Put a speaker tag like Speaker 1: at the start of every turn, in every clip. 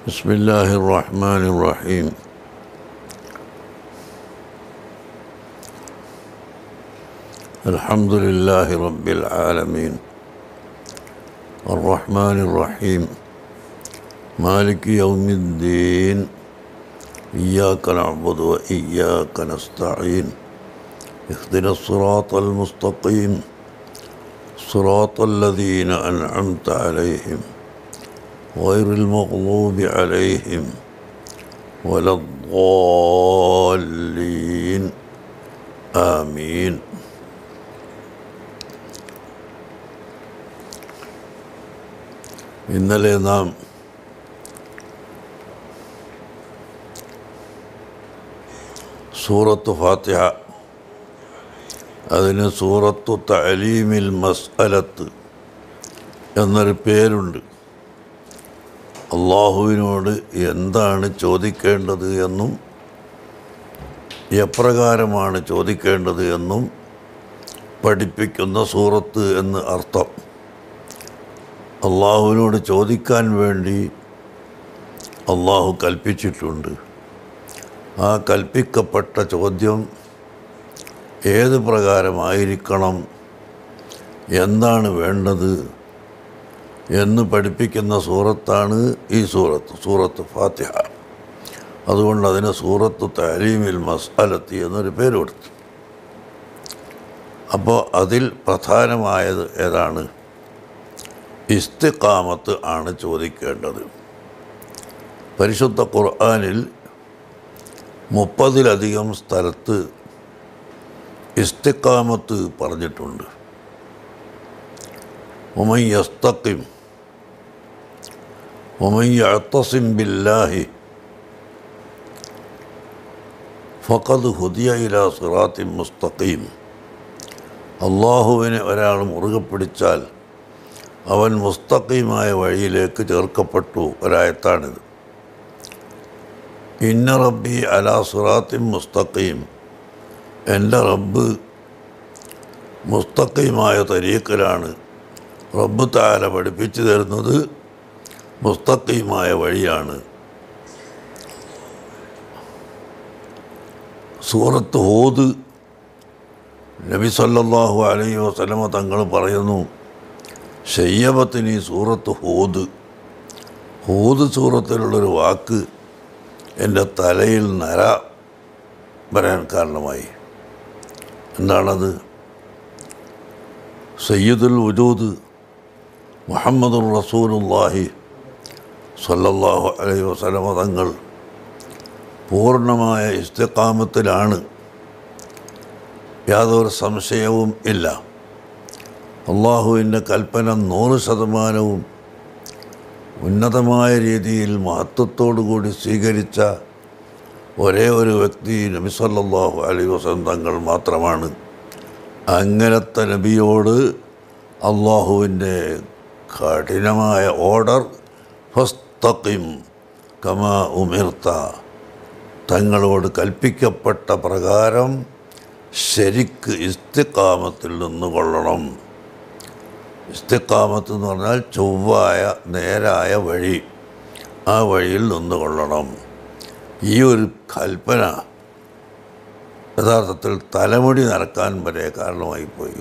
Speaker 1: بسم الله الرحمن الرحيم الحمد لله رب العالمين الرحمن الرحيم مالك يوم الدين إياك نعبد وإياك نستعين اهدنا الصراط المستقيم صراط الذين أنعمت عليهم غير المغضوب عليهم ولا الضالين آمين ഇന്നലെ നാം സൂറത്ത് ഫാത്തിഹ അതിന് സൂറത്തു തലീമിൽ മസ്അലത്ത് എന്നൊരു പേരുണ്ട് അള്ളാഹുവിനോട് എന്താണ് ചോദിക്കേണ്ടത് എന്നും എപ്രകാരമാണ് ചോദിക്കേണ്ടത് എന്നും പഠിപ്പിക്കുന്ന സൂറത്ത് എന്ന് അർത്ഥം അള്ളാഹുവിനോട് ചോദിക്കാൻ വേണ്ടി അള്ളാഹു കൽപ്പിച്ചിട്ടുണ്ട് ആ കൽപ്പിക്കപ്പെട്ട ചോദ്യം ഏത് പ്രകാരമായിരിക്കണം എന്താണ് വേണ്ടത് എന്ന് പഠിപ്പിക്കുന്ന സൂറത്താണ് ഈ സൂറത്ത് സൂറത്ത് ഫാത്തിഹ അതുകൊണ്ട് അതിന് സൂറത്ത് തലീമിൽ മസാലത്തി എന്നൊരു പേര് കൊടുത്തു അപ്പോൾ അതിൽ പ്രധാനമായത് ഏതാണ് ഇസ്തിക്കാമത്ത് ആണ് ചോദിക്കേണ്ടത് പരിശുദ്ധ ഖുർആാനിൽ മുപ്പതിലധികം സ്ഥലത്ത് ഇസ്തിക്കാമത്ത് പറഞ്ഞിട്ടുണ്ട് ഒമൻ യസ്തക്കിം ഒമൻ യഅത്തസിം ബില്ലാഹി ഫഖദ് ഹുദിയ ഇല സിറാത്തിൻ മുസ്തഖീം അള്ളാഹുവിനെ ഒരാൾ മുറുകെ പിടിച്ചാൽ അവൻ മുസ്തഖീമായ വഴിയിലേക്ക് ചേർക്കപ്പെട്ടു ഒരായത്താണിത് ഇന്ന റബ്ബി അലാ സുറാത്തിൻ മുസ്തഖീം എൻ്റെ റബ്ബ് മുസ്തഖീമായ തരീക്കിലാണ് റബ്ബ് താല പഠിപ്പിച്ചു തരുന്നത് മുസ്തഖീമായ വഴിയാണ് സൂറത്ത് ഹോദ് നബി സല്ലല്ലാഹു അലൈഹി വസല്ലമ തങ്ങൾ പറയുന്നു ശയ്യബത്തിന് ഈ സൂറത്ത് ഹോദ് ഹോദ് സൂറത്തിലുള്ളൊരു വാക്ക് എൻ്റെ തലയിൽ നര വരാൻ കാരണമായി എന്താണത് സയ്യിദുൽ വജൂദ് മുഹമ്മദുൽ റസൂലുല്ലാഹി സല്ലല്ലാഹു അലൈഹി വസല്ലമ തങ്ങൾ പൂർണ്ണമായ ഇസ്തിക്കാമത്തിലാണ് യാതൊരു സംശയവും ഇല്ല അള്ളാഹുവിൻ്റെ കൽപ്പന നൂറ് ശതമാനവും ഉന്നതമായ രീതിയിൽ മഹത്വത്തോടുകൂടി സ്വീകരിച്ച ഒരേ ഒരു വ്യക്തി നബി സല്ലല്ലാഹു അലൈഹി വസല്ലം തങ്ങൾ മാത്രമാണ് അങ്ങനത്തെ നബിയോട് അള്ളാഹുവിൻ്റെ കഠിനമായ ഓർഡർ ഫസ്തഖിം കമാ ഉമിർത്ത തങ്ങളോട് കൽപ്പിക്കപ്പെട്ട പ്രകാരം ശരിക്ക് ഇസ്തിക്കാമത്തിൽ നിന്ന് കൊള്ളണം ഇസ്തിക്കാമത്ത് എന്ന് പറഞ്ഞാൽ ചൊവ്വായ നേരായ വഴി ആ വഴിയിൽ നിന്ന് കൊള്ളണം ഈ ഒരു കൽപ്പന യഥാർത്ഥത്തിൽ തലമുടി നരക്കാൻ വരെ കാരണമായി പോയി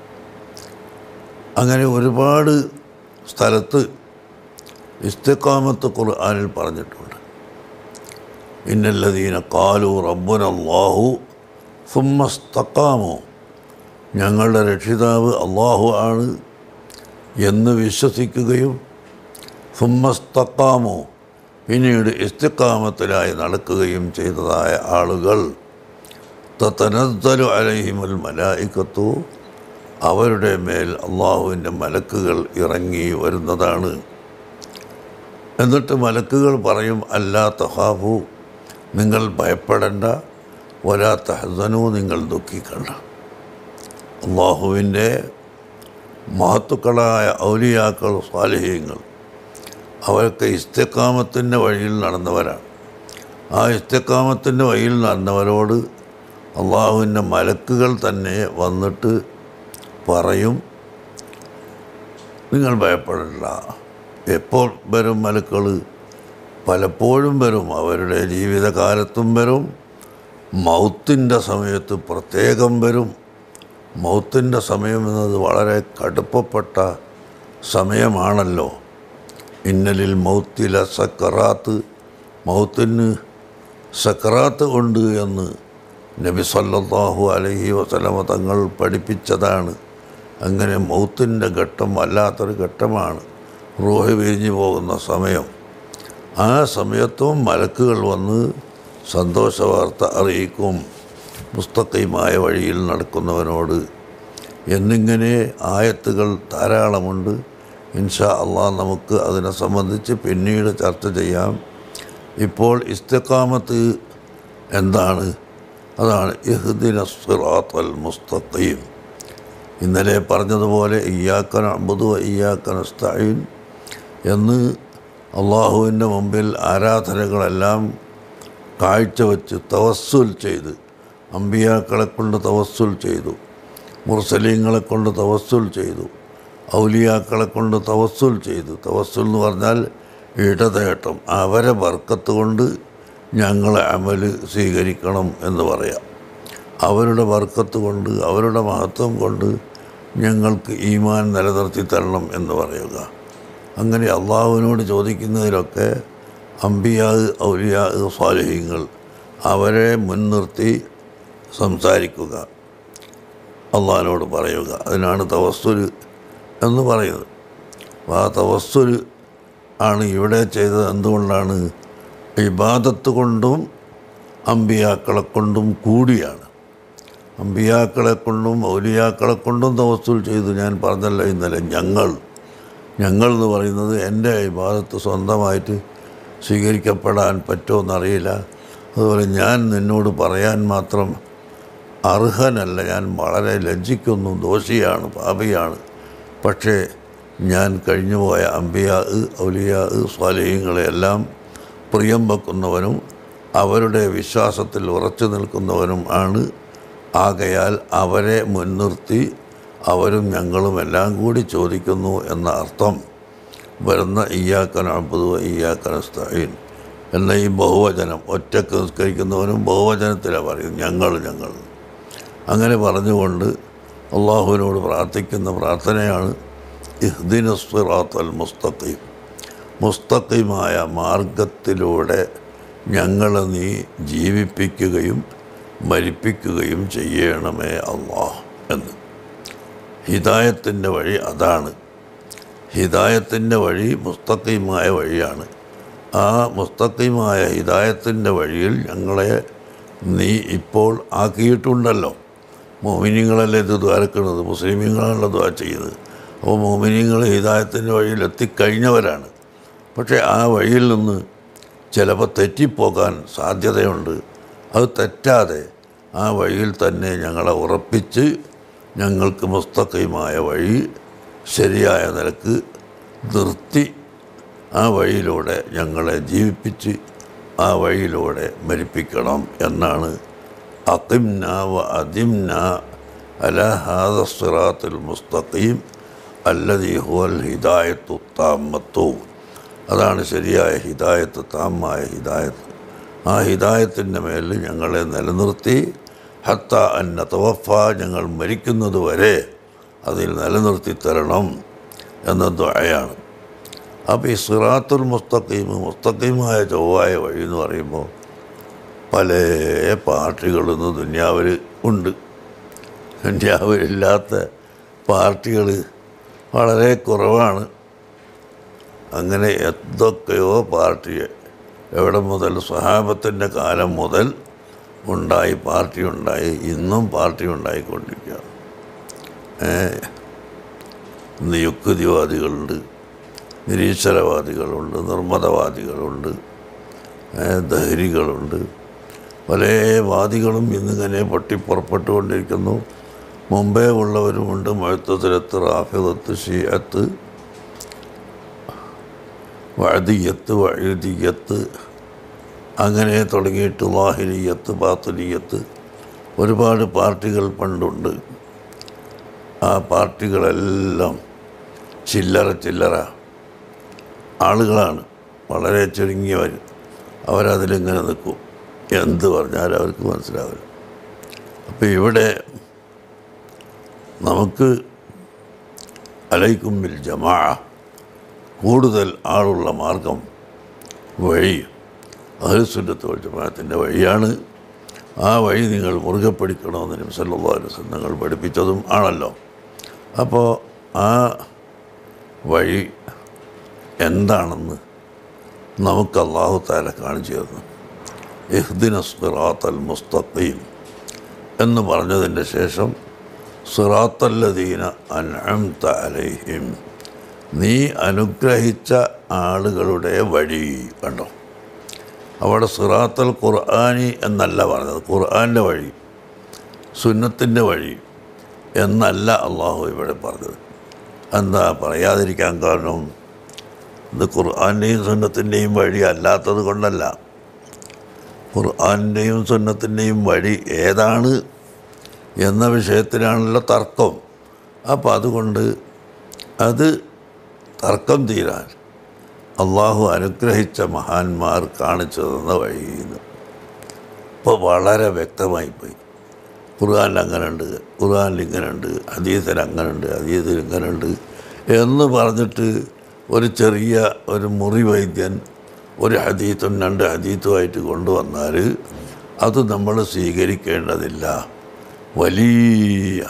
Speaker 1: അങ്ങനെ ഒരുപാട് സ്ഥലത്ത് ഇസ്തിക്കാമത്ത് ഖുർആാനിൽ പറഞ്ഞിട്ടുണ്ട് ഇന്നല്ലദീന കാലു റബ്ബുൻ അള്ളാഹു സുമ്മസ്തക്കാമോ ഞങ്ങളുടെ രക്ഷിതാവ് അള്ളാഹു ആണ് എന്ന് വിശ്വസിക്കുകയും സുമ്മസ്തക്കാമോ പിന്നീട് ഇസ്തിക്കാമത്തിലായി നടക്കുകയും ചെയ്തതായ ആളുകൾ തനസ്സലു അലഹിമുൽ മലായിക്കത്തു അവരുടെ മേൽ അള്ളാഹുവിൻ്റെ മലക്കുകൾ ഇറങ്ങി വരുന്നതാണ് എന്നിട്ട് മലക്കുകൾ പറയും അല്ലാ തഹാഫു നിങ്ങൾ ഭയപ്പെടേണ്ട ഒരാ തഹസനു നിങ്ങൾ ദുഃഖിക്കണ്ട അള്ളാഹുവിൻ്റെ മഹത്തുക്കളായ ഔലിയാക്കൾ സ്വാലിഹ്യങ്ങൾ അവരൊക്കെ ഇസ്തക്കാമത്തിൻ്റെ വഴിയിൽ നടന്നവരാണ് ആ ഇസ്തക്കാമത്തിൻ്റെ വഴിയിൽ നടന്നവരോട് അള്ളാഹുവിൻ്റെ മലക്കുകൾ തന്നെ വന്നിട്ട് പറയും നിങ്ങൾ ഭയപ്പെടണ്ട എപ്പോൾ വരും മലക്കൾ പലപ്പോഴും വരും അവരുടെ ജീവിതകാലത്തും വരും മൗത്തിൻ്റെ സമയത്ത് പ്രത്യേകം വരും മൗത്തിൻ്റെ സമയം എന്നത് വളരെ കടുപ്പപ്പെട്ട സമയമാണല്ലോ ഇന്നലിൽ മൗത്തില സക്കറാത്ത് മൗത്തിന് സക്കറാത്ത് ഉണ്ട് എന്ന് നബി സല്ലല്ലാഹു അലൈഹി വസല്ലമ തങ്ങൾ പഠിപ്പിച്ചതാണ് അങ്ങനെ മൗത്തിൻ്റെ ഘട്ടം വല്ലാത്തൊരു ഘട്ടമാണ് റൂഹ് വിരിഞ്ഞു പോകുന്ന സമയം ആ സമയത്തും മലക്കുകൾ വന്ന് സന്തോഷ വാർത്ത അറിയിക്കും പുസ്തകയുമായ വഴിയിൽ നടക്കുന്നവനോട് എന്നിങ്ങനെ ആയത്തുകൾ ധാരാളമുണ്ട് ഇൻഷാ അള്ളാഹ് നമുക്ക് അതിനെ സംബന്ധിച്ച് പിന്നീട് ചർച്ച ചെയ്യാം ഇപ്പോൾ ഇസ്തക്കാമത്ത് എന്താണ് അതാണ് ഇഹ്ദിന സിറാത്തൽ മുസ്തഖീം ഇന്നലെ പറഞ്ഞതുപോലെ ഇയ്യാക്കൻ അബുദു ഇയ്യാക്കൻ സ്തഈൻ എന്ന് അള്ളാഹുവിൻ്റെ മുമ്പിൽ ആരാധനകളെല്ലാം കാഴ്ചവെച്ച് തവസ്സുൽ ചെയ്ത് അമ്പിയാക്കളെ കൊണ്ട് തവസ്സുൽ ചെയ്തു മുർസലീങ്ങളെ കൊണ്ട് തവസ്സുൽ ചെയ്തു ഔലിയാക്കളെ കൊണ്ട് തവസ്സുൽ ചെയ്തു തവസ്സുൽ എന്ന് പറഞ്ഞാൽ ഇടതേട്ടം അവരെ ബർക്കത്ത് കൊണ്ട് ഞങ്ങളെ അമല് സ്വീകരിക്കണം എന്ന് പറയാം അവരുടെ ബർക്കത്ത് കൊണ്ട് അവരുടെ മഹത്വം കൊണ്ട് ഞങ്ങൾക്ക് ഈമാൻ നിലനിർത്തി തരണം എന്ന് പറയുക അങ്ങനെ അള്ളാഹുവിനോട് ചോദിക്കുന്നതിലൊക്കെ അമ്പിയാ ഔലിയാ സ്വാലിഹ്യങ്ങൾ അവരെ മുൻനിർത്തി സംസാരിക്കുക അള്ളാഹിനോട് പറയുക അതിനാണ് തവസ്സുൽ എന്ന് പറയുന്നത് അപ്പോൾ ആ തവസ്സുൽ ആണ് ഇവിടെ ചെയ്തത് എന്തുകൊണ്ടാണ് ഇബാദത്ത് കൊണ്ടും അമ്പിയാക്കളെ കൊണ്ടും കൂടിയാണ് അമ്പിയാക്കളെ കൊണ്ടും ഔലിയാക്കളെ കൊണ്ടും തവസ്സുൽ ചെയ്തു ഞാൻ പറഞ്ഞല്ലോ ഇന്നലെ ഞങ്ങൾ ഞങ്ങൾ എന്ന് പറയുന്നത് എൻ്റെ ഇബാദത്ത് സ്വന്തമായിട്ട് സ്വീകരിക്കപ്പെടാൻ പറ്റുമെന്നറിയില്ല അതുപോലെ ഞാൻ നിന്നോട് പറയാൻ മാത്രം അർഹനല്ല ഞാൻ വളരെ ലജ്ജിക്കുന്നു ദോഷിയാണ് പാപിയാണ് പക്ഷേ ഞാൻ കഴിഞ്ഞുപോയ അമ്പിയാ ഔലിയാ സ്വാലഹ്യങ്ങളെയെല്ലാം പ്രിയം വെക്കുന്നവനും അവരുടെ വിശ്വാസത്തിൽ ഉറച്ചു നിൽക്കുന്നവനും ആണ് ആകയാൽ അവരെ മുൻനിർത്തി അവരും ഞങ്ങളും എല്ലാം കൂടി ചോദിക്കുന്നു എന്ന അർത്ഥം വരുന്ന ഇയ്യാക്കൻ അബുദു ഇയ്യാക്കൻ സ്തഈൻ എന്ന ഈ ബഹുവചനം ഒറ്റക്ക് നിസ്കരിക്കുന്നവനും ബഹുവചനത്തിലാണ് പറയും ഞങ്ങൾ ഞങ്ങൾ അങ്ങനെ പറഞ്ഞുകൊണ്ട് അള്ളാഹുവിനോട് പ്രാർത്ഥിക്കുന്ന പ്രാർത്ഥനയാണ് ഇഹ്ദിന സിറാത്തൽ മുസ്തഖീം മുസ്തഖീമായ മാർഗത്തിലൂടെ ഞങ്ങളെ നീ ജീവിപ്പിക്കുകയും മരിപ്പിക്കുകയും ചെയ്യണമേ അള്ളാഹ് എന്ന് ഹിദായത്തിൻ്റെ വഴി അതാണ് ഹിദായത്തിൻ്റെ വഴി മുസ്തഖീമായ വഴിയാണ് ആ മുസ്തഖീമായ ഹിദായത്തിൻ്റെ വഴിയിൽ ഞങ്ങളെ നീ ഇപ്പോൾ ആക്കിയിട്ടുണ്ടല്ലോ മോമിനിങ്ങളല്ലേ ഇത് ദ്വാരക്കുന്നത് മുസ്ലിമീങ്ങളാണല്ലോ ദ്വാ ചെയ്യുന്നത് അപ്പോൾ മോമിനിങ്ങൾ ഹിദായത്തിൻ്റെ വഴിയിൽ എത്തിക്കഴിഞ്ഞവരാണ് പക്ഷേ ആ വഴിയിൽ നിന്ന് ചിലപ്പോൾ തെറ്റിപ്പോകാൻ സാധ്യതയുണ്ട് അത് തെറ്റാതെ ആ വഴിയിൽ തന്നെ ഞങ്ങളെ ഉറപ്പിച്ച് ഞങ്ങൾക്ക് മുസ്തഖീമായ വഴി ശരിയായ നിലക്ക് നിർത്തി ആ വഴിയിലൂടെ ഞങ്ങളെ ജീവിപ്പിച്ച് ആ വഴിയിലൂടെ മരിപ്പിക്കണം എന്നാണ് അക്കിംന വ അതിംന അല ഹാദ സിറാത്തുൽ മുസ്തഖീം അല്ലതി ഹുവൽ ഹിദായത്തു താമത്തു അതാണ് ശരിയായ ഹിദായത്ത് താമായ ഹിദായത്ത് ആ ഹിദായത്തിൻ്റെ മേലിൽ ഞങ്ങളെ നിലനിർത്തി ഹത്ത അന്ന തവഫ ഞങ്ങൾ മരിക്കുന്നത് വരെ അതിൽ നിലനിർത്തി തരണം എന്ന ദ്വയാണ് അപ്പോൾ ഈ സിറാത്തുൽ മുസ്തഖീം മുസ്തഖീമായ ചൊവ്വായ വഴി എന്ന് പറയുമ്പോൾ പല പാർട്ടികളൊന്നും ദുന്യാവിൽ ഉണ്ട് ദുന്യാവിലില്ലാത്ത പാർട്ടികൾ വളരെ കുറവാണ് അങ്ങനെ എന്തൊക്കെയോ പാർട്ടി എവിടെ മുതൽ സ്വഹാബത്തിൻ്റെ കാലം മുതൽ ഉണ്ടായി പാർട്ടി ഉണ്ടായി ഇന്നും പാർട്ടി ഉണ്ടായിക്കൊണ്ടിരിക്കുകയാണ് ഇന്ന് യുക്തിവാദികളുണ്ട് നിരീശ്വരവാദികളുണ്ട് നിർമ്മതവാദികളുണ്ട് ദഹരികളുണ്ട് പല വാദികളും ഇന്നിങ്ങനെ പൊട്ടിപ്പുറപ്പെട്ടുകൊണ്ടിരിക്കുന്നു മുമ്പേ ഉള്ളവരുമുണ്ട് മഴത്തത്തിലത്ത് റാഫിദത്ത് ഷീയത്ത് വഴുതിയത്ത് വഴുതിയത്ത് അങ്ങനെ തുടങ്ങിയിട്ട് വാഹിനിയത്ത് ബാത്തുലിയത്ത് ഒരുപാട് പാർട്ടികൾ പണ്ടുണ്ട് ആ പാർട്ടികളെല്ലാം ചില്ലറ ചില്ലറ ആളുകളാണ് വളരെ ചുരുങ്ങിയവർ അവരതിലിങ്ങനെ നിൽക്കും എന്ത് പറഞ്ഞാലും അവർക്ക് മനസ്സിലാവില്ല അപ്പോൾ ഇവിടെ നമുക്ക് അലൈക്കുമ്പിൽ ജമാ കൂടുതൽ ആളുള്ള മാർഗം വഴി അഹുസുന്നത്ത് ജമാഅത്തിൻ്റെ വഴിയാണ് ആ വഴി നിങ്ങൾ മുറുകെ പിടിക്കണമെന്ന് നബ്സല്ലാസ് നിങ്ങൾ പഠിപ്പിച്ചതും ആണല്ലോ അപ്പോൾ ആ വഴി എന്താണെന്ന് നമുക്ക് അള്ളാഹു താല കാണിച്ചു തന്നു ഇഹ്ദിന സിറാത്തൽ മുസ്തഖീം എന്ന് പറഞ്ഞതിൻ്റെ ശേഷം സിറാത്തല്ലദീന അൻഅംത അലൈഹിം നീ അനുഗ്രഹിച്ച ആളുകളുടെ വഴി കണ്ടോ അവിടെ സിറാത്തൽ ഖുർആാനി എന്നല്ല പറഞ്ഞത് ഖുർആാൻ്റെ വഴി സുന്നത്തിൻ്റെ വഴി എന്നല്ല അള്ളാഹു ഇവിടെ പറഞ്ഞത് എന്താ പറയാതിരിക്കാൻ കാരണം ഇത് ഖുർആാൻ്റെയും സുന്നത്തിൻ്റെയും വഴി അല്ലാത്തത് കൊണ്ടല്ല ഖുർആാനിൻ്റെയും സുന്നത്തിൻ്റെയും വഴി ഏതാണ് എന്ന വിഷയത്തിലാണല്ലോ തർക്കം അപ്പോൾ അതുകൊണ്ട് അത് തർക്കം തീരാൻ അള്ളാഹു അനുഗ്രഹിച്ച മഹാന്മാർ കാണിച്ചു തന്ന വഴിന്ന് ഇപ്പോൾ വളരെ വ്യക്തമായിപ്പോയി ഖുർആാനിൽ അങ്ങനെയുണ്ട് ഖുർആാനിൽ ഇങ്ങനെയുണ്ട് ഹദീസിൽ അങ്ങനെയുണ്ട് ഹദീസിൽ ഇങ്ങനെയുണ്ട് എന്ന് പറഞ്ഞിട്ട് ഒരു ചെറിയ ഒരു മുറി വൈദ്യൻ ഒരു ഹദീത്തും രണ്ട് ഹദീത്തുമായിട്ട് കൊണ്ടുവന്നാൽ അത് നമ്മൾ സ്വീകരിക്കേണ്ടതില്ല വലിയ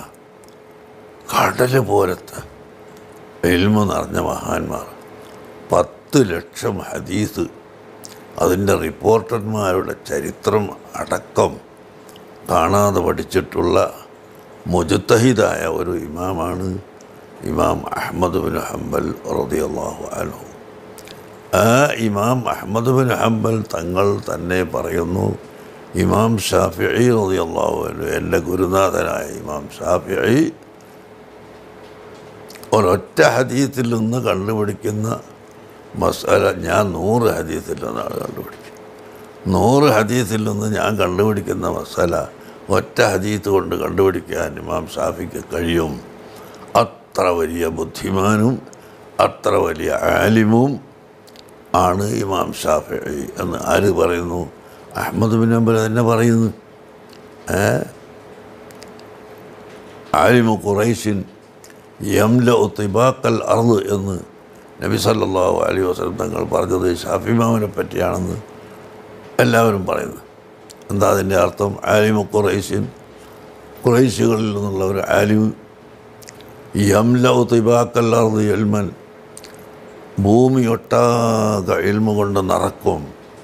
Speaker 1: കടൽ പോലത്തെ എൽമ നിറഞ്ഞ മഹാന്മാർ പത്ത് ലക്ഷം ഹദീസ് അതിൻ്റെ റിപ്പോർട്ടർമാരുടെ ചരിത്രം അടക്കം കാണാതെ പഠിച്ചിട്ടുള്ള മുജത്തഹിദായ ഒരു ഇമാമാണ് ഇമാം അഹമ്മദ് ബിൻ ഹംബൽ റളിയല്ലാഹു അൻഹു ആ ഇമാം അഹമ്മദ് ബിൻ ഹംബൽ തങ്ങൾ തന്നെ പറയുന്നു ഇമാം ഷാഫിഇ റളിയല്ലാഹു അൻഹു എൻ്റെ ഗുരുനാഥനായ ഇമാം ഷാഫിഇ ഒരൊറ്റ ഹദീത്തിൽ നിന്ന് കണ്ടുപിടിക്കുന്ന മസാല ഞാൻ നൂറ് ഹദീത്തിൽ നിന്നാണ് കണ്ടുപിടിക്കുക നൂറ് ഹദീത്തിൽ നിന്ന് ഞാൻ കണ്ടുപിടിക്കുന്ന മസാല ഒറ്റ ഹദീത്ത് കൊണ്ട് കണ്ടുപിടിക്കാൻ ഇമാം ഷാഫിക്ക് കഴിയും അത്ര വലിയ ബുദ്ധിമാനും അത്ര വലിയ ആലിമും ആണ് ഇമാം ഷാഫി എന്ന് ആര് പറയുന്നു അഹമ്മദ് ബിൻ അമ്പൽ തന്നെ പറയുന്നു ഏ ആലിമു ഖുറൈഷിൻ യംല തിബാക്കൽ അർദ് എന്ന് നബി സല്ലല്ലാഹു അലൈഹി വസല്ലം തങ്ങൾ പറഞ്ഞത് ഷാഫിമാവിനെ പറ്റിയാണെന്ന് എല്ലാവരും പറയുന്നു എന്താ അതിൻ്റെ അർത്ഥം ആലിമു ഖുറൈഷിൻ ഖുറൈശികളിൽ നിന്നുള്ള ഒരു ആലിമ് യംല തിബാക്കൽ അർദ് എൽമൻ ഭൂമി ഒട്ടാകെ എൽമ കൊണ്ട് നിറക്കും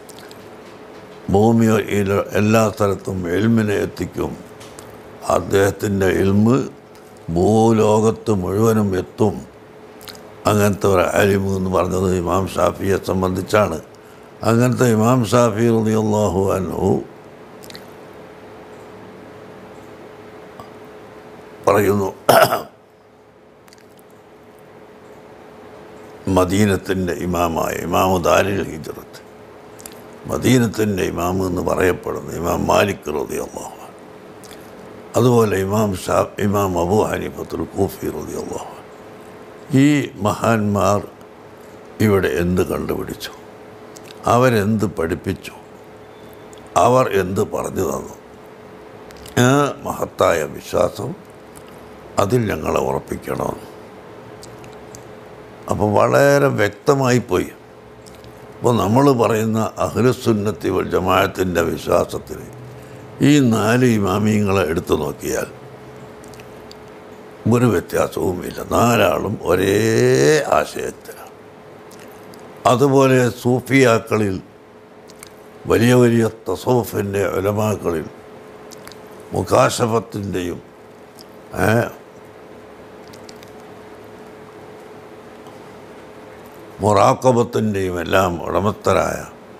Speaker 1: ഭൂമി എല്ലാ സ്ഥലത്തും എൽമിനെ എത്തിക്കും അദ്ദേഹത്തിൻ്റെ എൽമ് ഭൂലോകത്ത് മുഴുവനും എത്തും അങ്ങനത്തെ ഒരു ആലിമു എന്ന് പറഞ്ഞത് ഇമാം ഷാഫിയെ സംബന്ധിച്ചാണ് അങ്ങനത്തെ ഇമാം ഷാഫി റളിയല്ലാഹു അൻഹു പറയുന്നു മദീനത്തിൻ്റെ ഇമാമായ ഇമാമു ദാരിൽ ഹിജ്റത്ത് മദീനത്തിൻ്റെ ഇമാം എന്ന് പറയപ്പെടുന്ന ഇമാം മാലിക് റളിയല്ലാഹു അൻഹു അതുപോലെ ഇമാം ഷാ ഇമാം അബു ഹനീഫത്തുൽ കൂഫി റളിയല്ലാഹു അൻഹു ഈ മഹാന്മാർ ഇവിടെ എന്ത് കണ്ടുപിടിച്ചു അവരെന്ത് പഠിപ്പിച്ചു അവർ എന്ത് പറഞ്ഞു തന്നു ആ മഹത്തായ വിശ്വാസം അതിൽ ഞങ്ങളെ ഉറപ്പിക്കണം അപ്പോൾ വളരെ വ്യക്തമായിപ്പോയി അപ്പോൾ നമ്മൾ പറയുന്ന അഹ്ലുസുന്നത്തി വൽ ജമാഅത്തിൻ്റെ വിശ്വാസത്തിൽ ഈ നാല് ഇമാമിയങ്ങളെ എടുത്തു നോക്കിയാൽ ഒരു വ്യത്യാസവുമില്ല നാലാളും ഒരേ ആശയത്തിലാണ് അതുപോലെ സൂഫിയാക്കളിൽ വലിയ വലിയ തസോഫിൻ്റെ ഒലമാക്കളിൽ മുഖാശഫത്തിൻ്റെയും മുറാക്കബത്തിൻ്റെയും എല്ലാം ഉടമസ്ഥരായ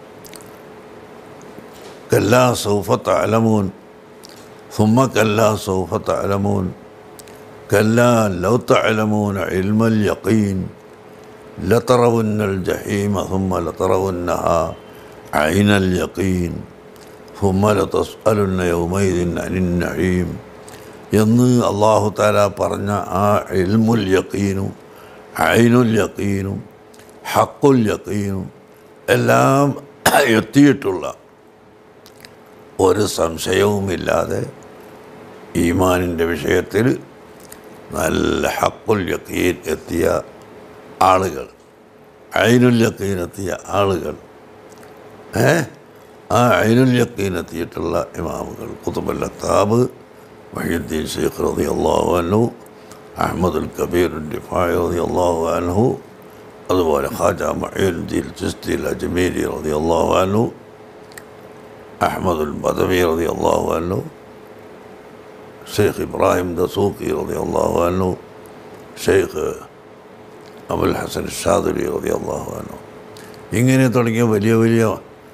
Speaker 1: കല്ലാ സൗഫത്ത് അലമൂൻ ثم كلا سوف تعلمون كلا لو تعلمون علم اليقين لترون الجحيم ثم لترونها عين اليقين ثم لتسألن يومئذ عن النعيم എന്ന് അള്ളാഹു താല പറഞ്ഞ ആ ഇൽമുൽ യക്കീനും ഐനുൽ യക്കീനും ഹക്കുൽ യക്കീനും എല്ലാം എത്തിയിട്ടുള്ള ഒരു സംശയവുമില്ലാതെ ഈമാനിൻ്റെ വിഷയത്തിൽ നല്ല ഹക്കുൽ യക്കീൻ എത്തിയ ആളുകൾ ഐനുൽ യക്കീൻ എത്തിയ ആളുകൾ ഏ ആ ഐനുൽ യക്കീൻ എത്തിയിട്ടുള്ള ഇമാമുകൾ കുത്തുബൽ അത്താബ് മഹീദ്ദീൻ ഷെയ്ഖ് റതി അള്ളാഹു അൻഹു അഹമ്മദുൽ കബീർ ഡിഫായ് റതി അള്ളാഹു അൻഹു അതുപോലെ ഖാജ മഹീദ്ദീൻ ചിസ്തി അജ്മീരി റതി അള്ളാഹു അൻഹു അഹമ്മദുൽ ബദവി റതി അള്ളാഹു അൻഹു ഷെയ്ഖ് ഇബ്രാഹിം ദസൂഖി റതി അള്ളാഹു അൻഹു ഷെയ്ഖ് അബുൽ ഹസൻ ഷാദുലി റതി അള്ളാഹു അൻഹു ഇങ്ങനെ തുടങ്ങിയ വലിയ വലിയ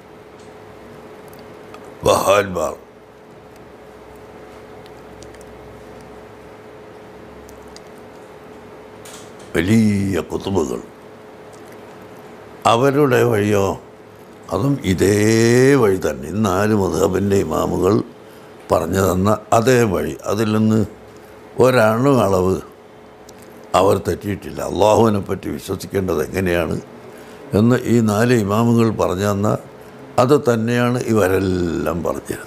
Speaker 1: ബഹാൽമാർ വലിയ കുത്തുബുകൾ അവരുടെ വഴിയോ അതും ഇതേ വഴി തന്നെ ഈ നാല് മധുഹബിൻ്റെ ഇമാമുകൾ പറഞ്ഞു തന്ന അതേ വഴി അതിൽ നിന്ന് ഒരണു അളവ് അവർ തെറ്റിയിട്ടില്ല അള്ളാഹുവിനെ പറ്റി വിശ്വസിക്കേണ്ടത് എങ്ങനെയാണ് എന്ന് ഈ നാല് ഇമാമുകൾ പറഞ്ഞു തന്ന അത് തന്നെയാണ് ഇവരെല്ലാം പറഞ്ഞിരുന്നത്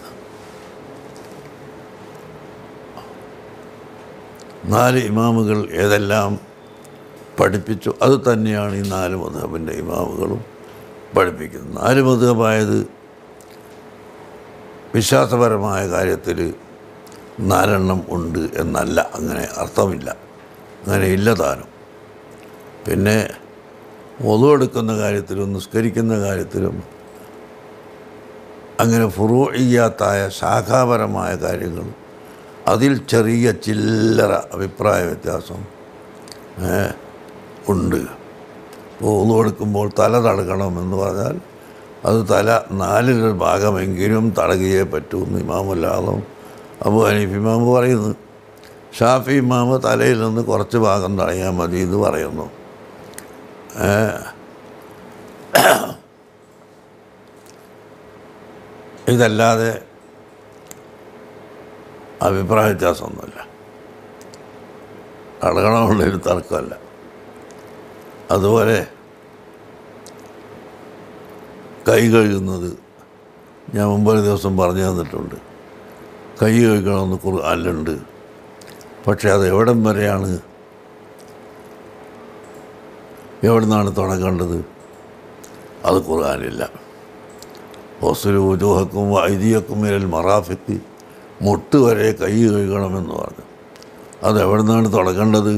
Speaker 1: നാല് ഇമാമുകൾ ഏതെല്ലാം പഠിപ്പിച്ചു അത് തന്നെയാണ് ഈ നാല് മധുഹബിൻ്റെ ഇമാമുകളും പഠിപ്പിക്കുന്നത് നാല് മധുഹബായത് വിശ്വാസപരമായ കാര്യത്തിൽ നാലെണ്ണം ഉണ്ട് എന്നല്ല അങ്ങനെ അർത്ഥമില്ല അങ്ങനെ ഇല്ല താനും പിന്നെ ഒതു എടുക്കുന്ന കാര്യത്തിലും നിസ്കരിക്കുന്ന കാര്യത്തിലും അങ്ങനെ ഫുറൂഇയാത്തായ ശാഖാപരമായ കാര്യങ്ങൾ അതിൽ ചെറിയ ചില്ലറ അഭിപ്രായ വ്യത്യാസം ഏ, ഉണ്ട് ഇപ്പോൾ ഒതു എടുക്കുമ്പോൾ തല തടകണമെന്ന് പറഞ്ഞാൽ അത് തല നാലിലൊരു ഭാഗമെങ്കിലും തടകിയേ പറ്റൂ എന്ന് ഇമാമുല്ലാതും അബു ഹനീഫ് ഇമാമ് പറയുന്നു ഷാഫി ഇമാമ് തലയിൽ നിന്ന് കുറച്ച് ഭാഗം തടയാൽ മതി എന്ന് പറയുന്നു ഏ, ഇതല്ലാതെ അഭിപ്രായ വ്യത്യാസമൊന്നുമില്ല അടകണമുള്ളൊരു തർക്കമല്ല അതുപോലെ കൈ കഴുകുന്നത് ഞാൻ മുമ്പൊരു ദിവസം പറഞ്ഞു തന്നിട്ടുണ്ട് കൈ കഴുകണമെന്ന് ഖുർആനിലുണ്ട് പക്ഷേ അത് എവിടം വരെയാണ് എവിടെ നിന്നാണ് തുടങ്ങേണ്ടത് അത് ഖുർആനില്ല ഹോസ്റ്റൽ ഉജോഹക്കും വൈദിയക്കും മേൽ മറാഫിക്ക് മുട്ട് വരെ കൈ കഴുകണമെന്ന് പറഞ്ഞു അത് എവിടെ നിന്നാണ് തുടങ്ങേണ്ടത്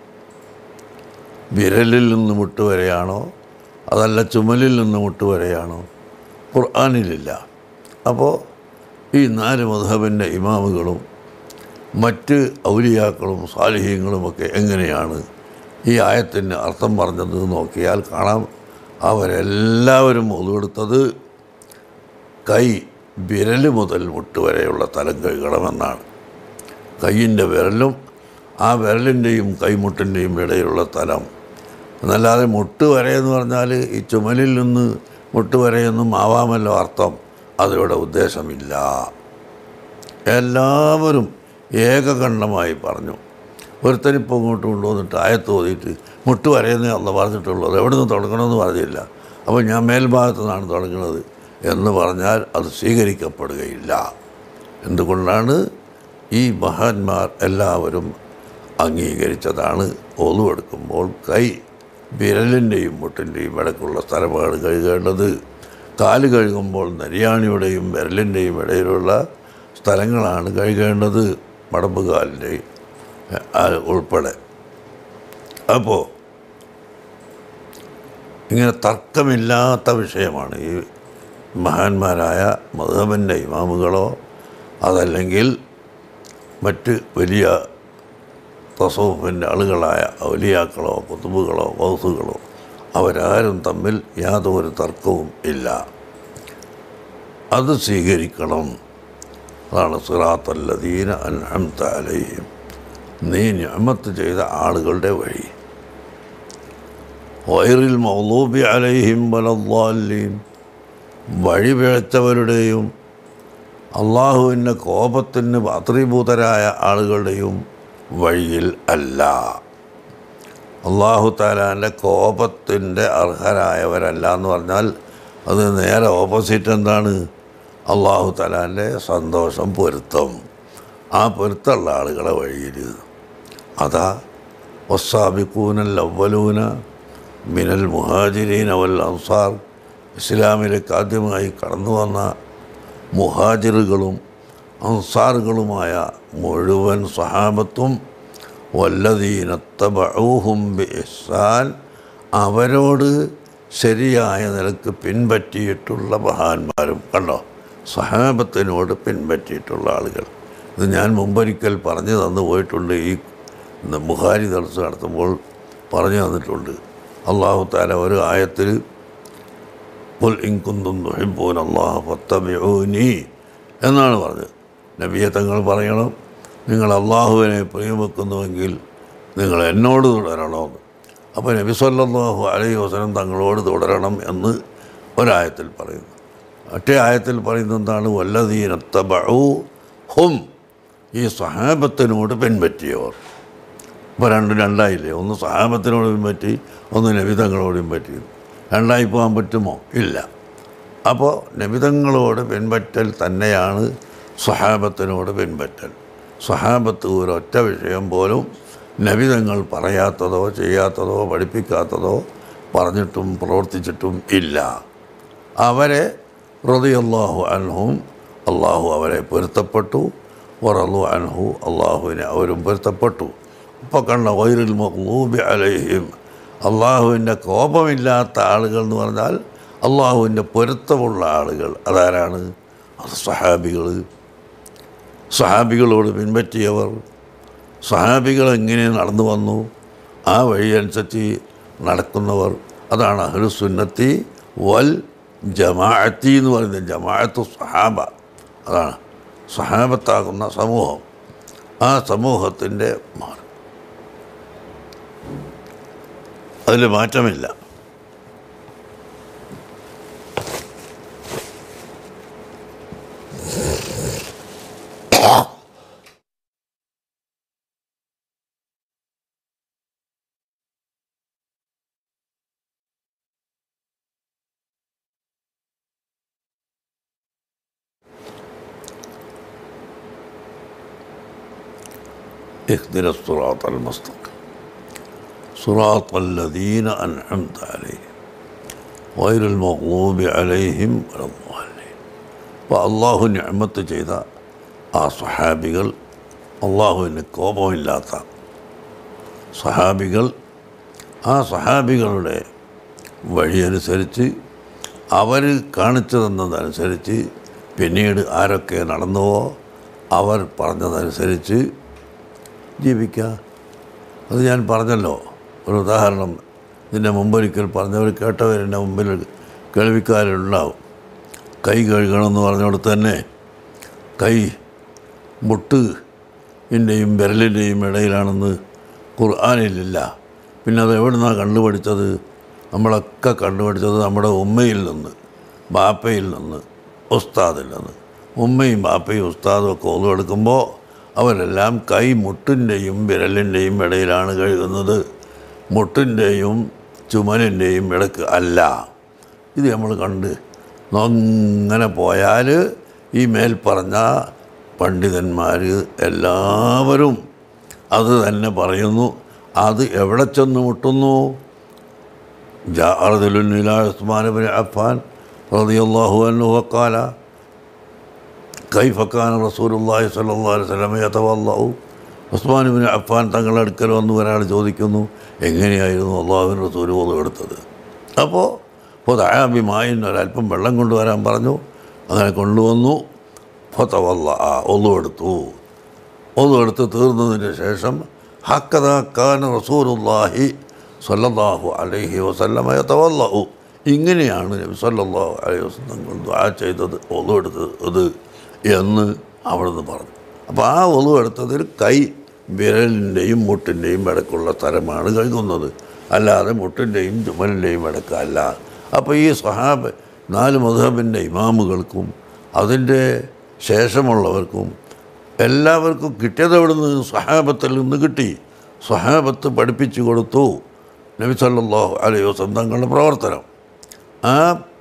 Speaker 1: വിരലിൽ നിന്ന് മുട്ട് വരെയാണോ അതല്ല ചുമലിൽ നിന്ന് മുട്ട് വരെയാണോ ഖുർആാനിലില്ല അപ്പോൾ ഈ നാല് മധബിൻ്റെ ഇമാമുകളും മറ്റ് ഔലിയാക്കളും സാലിഹ്യങ്ങളുമൊക്കെ എങ്ങനെയാണ് ഈ ആയത്തിൻ്റെ അർത്ഥം പറഞ്ഞത് നോക്കിയാൽ കാണാം അവരെല്ലാവരും ഒതുവെടുത്തത് കൈ വിരൽ മുതൽ മുട്ട് വരെയുള്ള തലം കഴുകണമെന്നാണ് കൈയിൻ്റെ വിരലും ആ വിരലിൻ്റെയും കൈമുട്ടിൻ്റെയും ഇടയിലുള്ള തലം എന്നല്ലാതെ മുട്ട് വരെ എന്ന് പറഞ്ഞാൽ ഈ ചുമലിൽ നിന്ന് മുട്ട് വരെയൊന്നും ആവാമല്ലോ അർത്ഥം അതിവിടെ ഉദ്ദേശമില്ല എല്ലാവരും ഏകകണ്ഠമായി പറഞ്ഞു ഒരുത്തനിപ്പോൾ ഇങ്ങോട്ട് കൊണ്ടുവന്നിട്ട് ആയത്ത് ഓതിയിട്ട് മുട്ട് വരെയെന്നേ അന്ന് പറഞ്ഞിട്ടുള്ളത് എവിടെ നിന്ന് തുടങ്ങണമെന്ന് പറഞ്ഞില്ല അപ്പോൾ ഞാൻ മേൽഭാഗത്തു നിന്നാണ് തുടങ്ങുന്നത് എന്ന് പറഞ്ഞാൽ അത് സ്വീകരിക്കപ്പെടുകയില്ല എന്തുകൊണ്ടാണ് ഈ മഹാന്മാർ എല്ലാവരും അംഗീകരിച്ചതാണ് ഒതുവെടുക്കുമ്പോൾ കൈ വിരലിൻ്റെയും മുട്ടിൻ്റെയും ഇടയ്ക്കുള്ള സ്ഥലമാണ് കഴുകേണ്ടത് കാല് കഴുകുമ്പോൾ നരിയാണിയുടെയും വിരലിൻ്റെയും ഇടയിലുള്ള സ്ഥലങ്ങളാണ് കഴുകേണ്ടത് മടമ്പുകാലിൻ്റെയും ഉൾപ്പെടെ അപ്പോൾ ഇങ്ങനെ തർക്കമില്ലാത്ത വിഷയമാണ് ഈ മഹാന്മാരായ മധുബൻ്റെ ഇമാമുകളോ അതല്ലെങ്കിൽ മറ്റ് വലിയ തസൂഫിൻ്റെ ആളുകളായ ഔലിയാക്കളോ കുത്തുബുകളോ വൗസുകളോ അവരാരും തമ്മിൽ യാതൊരു തർക്കവും ഇല്ല അത് സ്വീകരിക്കണം അതാണ് സിറാത്തല്ലദീന അൻഹംത അലൈഹിം നീ ഞമത്ത് ചെയ്ത ആളുകളുടെ വഴി വൈറിൽ മൗലൂബി അലൈഹിം വലദ്ദാലീൻ വഴി പിഴച്ചവരുടെയും അള്ളാഹുവിൻ്റെ കോപത്തിന് പാത്രീഭൂതരായ ആളുകളുടെയും വഴിയിൽ അല്ല അള്ളാഹു താലാൻ്റെ കോപത്തിൻ്റെ അർഹരായവരല്ല എന്ന് പറഞ്ഞാൽ അത് നേരെ ഓപ്പോസിറ്റ് എന്താണ് അള്ളാഹു തലാൻ്റെ സന്തോഷം പൊരുത്തം ആ പൊരുത്തമുള്ള ആളുകളെ വഴിയിൽ അതാ വസ്സാബിക്കൂനൽ അവലൂന മിനൽ മുഹാജിരീൻ അവൽ അൻസാർ ഇസ്ലാമിലേക്ക് ആദ്യമായി കടന്നു വന്ന മുഹാജിറുകളും അൻസാറുകളുമായ മുഴുവൻ സഹാബത്തും വല്ലതീനത്തബൂഹും ഇഹ്സാൻ അവരോട് ശരിയായ നിലക്ക് പിൻപറ്റിയിട്ടുള്ള മഹാന്മാരും കണ്ടോ സഹാബത്തിനോട് പിൻപറ്റിയിട്ടുള്ള ആളുകൾ ഇത് ഞാൻ മുമ്പൊരിക്കൽ പറഞ്ഞു തന്നു പോയിട്ടുണ്ട് ഈ ബുഹാരി ദർസ് നടത്തുമ്പോൾ പറഞ്ഞു തന്നിട്ടുണ്ട് അള്ളാഹു താല ഒരു ആയത്തിൽ പുൽ ഇൻകുന്തും തുഹിബൂൻ അള്ളാഹു ഫത്തബിഊനി എന്നാണ് പറഞ്ഞത് നബിയെ തങ്ങൾ പറയണം നിങ്ങൾ അള്ളാഹുവിനെ പ്രിയമെക്കുന്നുവെങ്കിൽ നിങ്ങൾ എന്നോട് തുടരണമെന്ന് അപ്പോൾ നബി സല്ലല്ലാഹു അലൈഹി വസല്ലം തങ്ങളോട് തുടരണം എന്ന് ഒരായത്തിൽ പറയുന്നു മറ്റേ ആയത്തിൽ പറയുന്നത് എന്താണ് വല്ലതീനത്തബഊ ഹും ഈ സഹാബത്തിനോട് പിൻപറ്റിയവർ ഇപ്പോൾ രണ്ടും രണ്ടായില്ലേ ഒന്ന് സഹാബത്തിനോട് പിൻപറ്റി ഒന്ന് നബിതങ്ങളോട് പിൻപറ്റി രണ്ടായി പോകാൻ പറ്റുമോ ഇല്ല അപ്പോൾ നബിതങ്ങളോട് പിൻപറ്റൽ തന്നെയാണ് സഹാബത്തിനോട് പിൻപറ്റൽ സഹാബത്ത് ഒരൊറ്റ വിഷയം പോലും നബിതങ്ങൾ പറയാത്തതോ ചെയ്യാത്തതോ പഠിപ്പിക്കാത്തതോ പറഞ്ഞിട്ടും പ്രവർത്തിച്ചിട്ടും ഇല്ല അവരെ റളിയല്ലാഹു അൻഹും അള്ളാഹു അവരെ പൊരുത്തപ്പെട്ടു വറലു അൻഹു അള്ളാഹുവിനെ അവരും പൊരുത്തപ്പെട്ടു ഇപ്പോൾ കണ്ട വൈറിൽ മഹ്ലൂബി അലൈഹിം അള്ളാഹുവിൻ്റെ കോപമില്ലാത്ത ആളുകൾ എന്ന് പറഞ്ഞാൽ അള്ളാഹുവിൻ്റെ പൊരുത്തമുള്ള ആളുകൾ അതാരാണ് അത് സഹാബികൾ സഹാബികളോട് പിൻപറ്റിയവർ സഹാബികൾ എങ്ങനെ നടന്നു വന്നു ആ വഴി അനുസരിച്ച് നടക്കുന്നവർ അതാണ് അഹ്ലുസുന്നത്തി വൽ ജമാഅത്തി എന്ന് പറയുന്നത് ജമാഅത്തു സഹാബ അതാണ് സഹാബത്താകുന്ന സമൂഹം ആ സമൂഹത്തിൻ്റെ മാർഗം അതിൽ മാറ്റമില്ല اهدنا الصراط المستقيم صراط الذين أنعمت عليهم غير المغضوب عليهم ولا الضالين അപ്പോൾ അള്ളാഹു ഞമ്മത്ത് ചെയ്ത ആ സഹാബികൾ അള്ളാഹുവിന് കോപമില്ലാത്ത സഹാബികൾ ആ സഹാബികളുടെ വഴിയനുസരിച്ച് അവർ കാണിച്ചു തന്നതനുസരിച്ച് പിന്നീട് ആരൊക്കെ നടന്നുവോ അവർ പറഞ്ഞതനുസരിച്ച് ജീവിക്കുക അത് ഞാൻ പറഞ്ഞല്ലോ ഒരു ഉദാഹരണം ഇതിൻ്റെ മുമ്പൊരിക്കൽ പറഞ്ഞവർ കേട്ടവർ എൻ്റെ മുമ്പിൽ കേൾവിക്കാരുണ്ടാവും കൈ കഴുകണമെന്ന് പറഞ്ഞുകൊണ്ട് തന്നെ കൈ മുട്ട് എൻ്റെയും വിരലിൻ്റെയും ഇടയിലാണെന്ന് ഖുർആാനിലില്ല പിന്നെ അത് എവിടെ നിന്നാണ് കണ്ടുപിടിച്ചത് നമ്മളൊക്കെ കണ്ടുപിടിച്ചത് നമ്മുടെ ഉമ്മയിൽ നിന്ന് ബാപ്പയിൽ നിന്ന് ഉസ്താദിൽ നിന്ന് ഉമ്മയും ബാപ്പയും ഉസ്താദും ഒക്കെ ഒന്നുമെടുക്കുമ്പോൾ അവരെല്ലാം കൈ മുട്ടിൻ്റെയും വിരലിൻ്റെയും ഇടയിലാണ് കഴുകുന്നത് മുട്ടിൻ്റെയും ചുമലിൻ്റെയും ഇടക്ക് അല്ല ഇത് നമ്മൾ കണ്ട് അങ്ങനെ പോയാൽ ഈ മേൽപ്പറഞ്ഞ പണ്ഡിതന്മാർ എല്ലാവരും അത് തന്നെ പറയുന്നു അത് എവിടെ ചെന്ന് മുട്ടുന്നു ജാറദുലുന്നില ഉസ്മാൻ ബിൻ അഫാൻ റളിയല്ലാഹു അൻഹു വഖാല കൈഫക്കാൻ റസൂലുള്ളാഹി സ്വല്ലല്ലാഹു അലൈഹി വസല്ലം യതവല്ലഹു ഉസ്മാൻ ബിൻ അഫാൻ തങ്ങളുടെ അടുക്കൽ വന്ന് ഒരാൾ ചോദിക്കുന്നു എങ്ങനെയായിരുന്നു അള്ളാഹുവിൻ റസൂൽ ഒതു എടുത്തത് അപ്പോൾ ഇപ്പോൾ ദയാഭിമായിൻ ഒരല്പം വെള്ളം കൊണ്ടുവരാൻ പറഞ്ഞു അങ്ങനെ കൊണ്ടുവന്നു ഫതവല്ല ആ ഒന്നു എടുത്തു ഒന്നു എടുത്ത് തീർന്നതിന് ശേഷം ഹക്കതാക്കാൻ റസൂലുള്ളാഹി സല്ലല്ലാഹു അലൈഹി വസല്ലമ യതവല്ലഹു ഇങ്ങനെയാണ് നബി സല്ലല്ലാഹു അലൈഹി വസല്ലം തങ്ങൾ ദുആ ചെയ്തത് ഒന്നു എടുത്തത് എന്ന് അവിടുന്ന് പറഞ്ഞു അപ്പോൾ ആ ഒന്നു എടുത്തതിൽ കൈ വിരലിൻ്റെയും മുട്ടിൻ്റെയും ഇടയ്ക്കുള്ള സ്ഥലമാണ് കഴുകുന്നത് അല്ലാതെ മുട്ടിൻ്റെയും ചുമലിൻ്റെയും ഇടക്കല്ല അപ്പോൾ ഈ സഹാബ് നാല് മധുഹബിൻ്റെ ഇമാമുകൾക്കും അതിൻ്റെ ശേഷമുള്ളവർക്കും എല്ലാവർക്കും കിട്ടിയത് എവിടെ നിന്ന് സഹാബത്തിൽ നിന്ന് കിട്ടി സഹാബത്ത് പഠിപ്പിച്ചു കൊടുത്തു നബി സല്ലല്ലാഹു അലൈഹി വസല്ലം തങ്ങളുടെ പ്രവർത്തനം ആ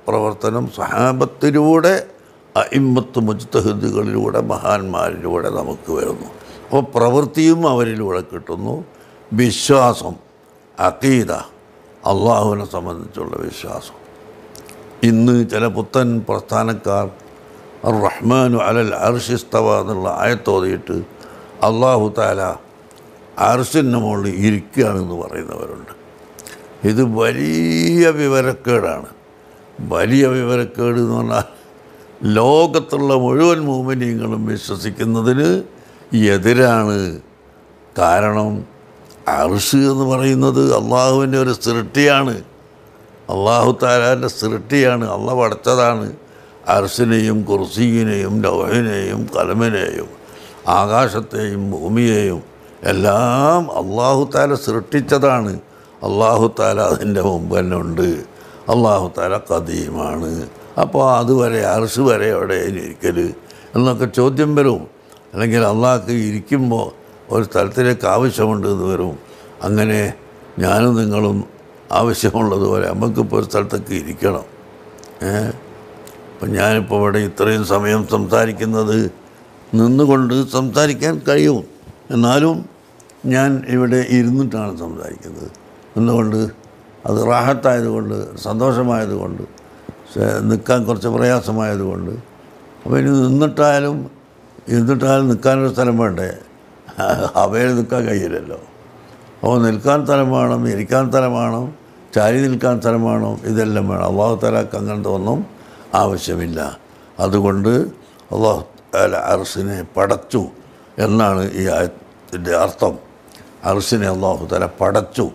Speaker 1: പ്രവർത്തനം സഹാബത്തിലൂടെ അയിമ്പത്ത് മുജ്തഹിദുകളിലൂടെ മഹാന്മാരിലൂടെ നമുക്ക് വരുന്നു അപ്പോൾ പ്രവൃത്തിയും അവരിലൂടെ കിട്ടുന്നു വിശ്വാസം അക്കീത അള്ളാഹുവിനെ സംബന്ധിച്ചുള്ള വിശ്വാസം ഇന്ന് ചില പുത്തൻ പ്രസ്ഥാനക്കാർ അർ റഹ്മാനു അലൽ അർഷിസ്തവ എന്നുള്ള ആയത്തോതിയിട്ട് അള്ളാഹു താല അർഷിൻ്റെ മുകളിൽ ഇരിക്കുകയാണെന്ന് പറയുന്നവരുണ്ട് ഇത് വലിയ വിവരക്കേടാണ് വലിയ വിവരക്കേട് എന്ന് പറഞ്ഞാൽ ലോകത്തുള്ള മുഴുവൻ മൂമിനീങ്ങളും വിശ്വസിക്കുന്നതിന് എതിരാണ് കാരണം അർഷ് എന്ന് പറയുന്നത് അള്ളാഹുവിൻ്റെ ഒരു സൃഷ്ടിയാണ് അള്ളാഹു താലാൻ്റെ സൃഷ്ടിയാണ് അള്ള പടച്ചതാണ് അർഷിനെയും കുർസീനെയും ലൗഹിനെയും കലമിനെയും ആകാശത്തെയും ഭൂമിയെയും എല്ലാം അള്ളാഹു താല സൃഷ്ടിച്ചതാണ് അള്ളാഹു താല അതിൻ്റെ മുമ്പ് തന്നെ ഉണ്ട് അള്ളാഹു താല കദീമാണ് അപ്പോൾ അതുവരെ അർഷ് വരെ എവിടെ ഇരിക്കൽ എന്നൊക്കെ ചോദ്യം വരും അല്ലെങ്കിൽ അള്ളാഹ്ക്ക് ഇരിക്കുമ്പോൾ ഒരു സ്ഥലത്തിലേക്ക് ആവശ്യമുണ്ട് എന്ന് വരും അങ്ങനെ ഞാനും നിങ്ങളും ആവശ്യമുള്ളതുപോലെ നമുക്കിപ്പോൾ ഒരു സ്ഥലത്തേക്ക് ഇരിക്കണം ഏ അപ്പം ഞാനിപ്പോൾ ഇവിടെ ഇത്രയും സമയം സംസാരിക്കുന്നത് നിന്നുകൊണ്ട് സംസാരിക്കാൻ കഴിയും എന്നാലും ഞാൻ ഇവിടെ ഇരുന്നിട്ടാണ് സംസാരിക്കുന്നത് എന്തുകൊണ്ട് അത് റാഹത്തായതുകൊണ്ട് സന്തോഷമായതുകൊണ്ട് ശ- നിൽക്കാൻ കുറച്ച് പ്രയാസമായതുകൊണ്ട് അപ്പോൾ ഇനി നിന്നിട്ടായാലും ഇരുന്നിട്ടായാലും നിൽക്കാനൊരു സ്ഥലം വേണ്ടേ അവയിൽ നിൽക്കാൻ കഴിയില്ലല്ലോ അപ്പോൾ നിൽക്കാൻ സ്ഥലം വേണം ഇരിക്കാൻ സ്ഥലം വേണം ചാരി നിൽക്കാൻ സ്ഥലം വേണം ഇതെല്ലാം വേണം അള്ളാഹു തലാക്ക് അങ്ങനത്തെ ഒന്നും ആവശ്യമില്ല അതുകൊണ്ട് അള്ളാഹു താല അർസിനെ പടച്ചു എന്നാണ് ഈ ആയത്തിൻ്റെ അർത്ഥം അർസിനെ അള്ളാഹു തല പടച്ചു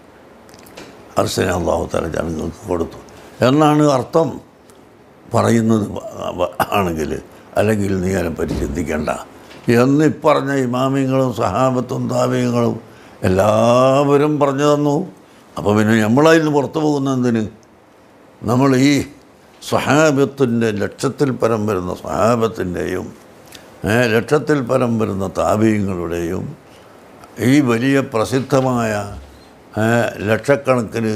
Speaker 1: അർസിനെ അള്ളാഹു തല ജനങ്ങൾക്ക് കൊടുത്തു എന്നാണ് അർത്ഥം പറയുന്നത് വ- വ- ആണെങ്കിൽ അല്ലെങ്കിൽ നീ അതിനെപ്പറ്റി ചിന്തിക്കേണ്ട എന്ന് ഇപ്പറഞ്ഞ ഇമാമിങ്ങളും സഹാബത്തും താപിയങ്ങളും എല്ലാവരും പറഞ്ഞു തന്നു അപ്പോൾ പിന്നെ നമ്മളതിൽ നിന്ന് പുറത്തു പോകുന്ന എന്തിന് നമ്മൾ ഈ സഹാബത്തിൻ്റെ ലക്ഷത്തിൽ പരം വരുന്ന സഹാബത്തിൻ്റെയും ലക്ഷത്തിൽ പരം വരുന്ന താപീയങ്ങളുടെയും ഈ വലിയ പ്രസിദ്ധമായ ഏ, ലക്ഷക്കണക്കിന്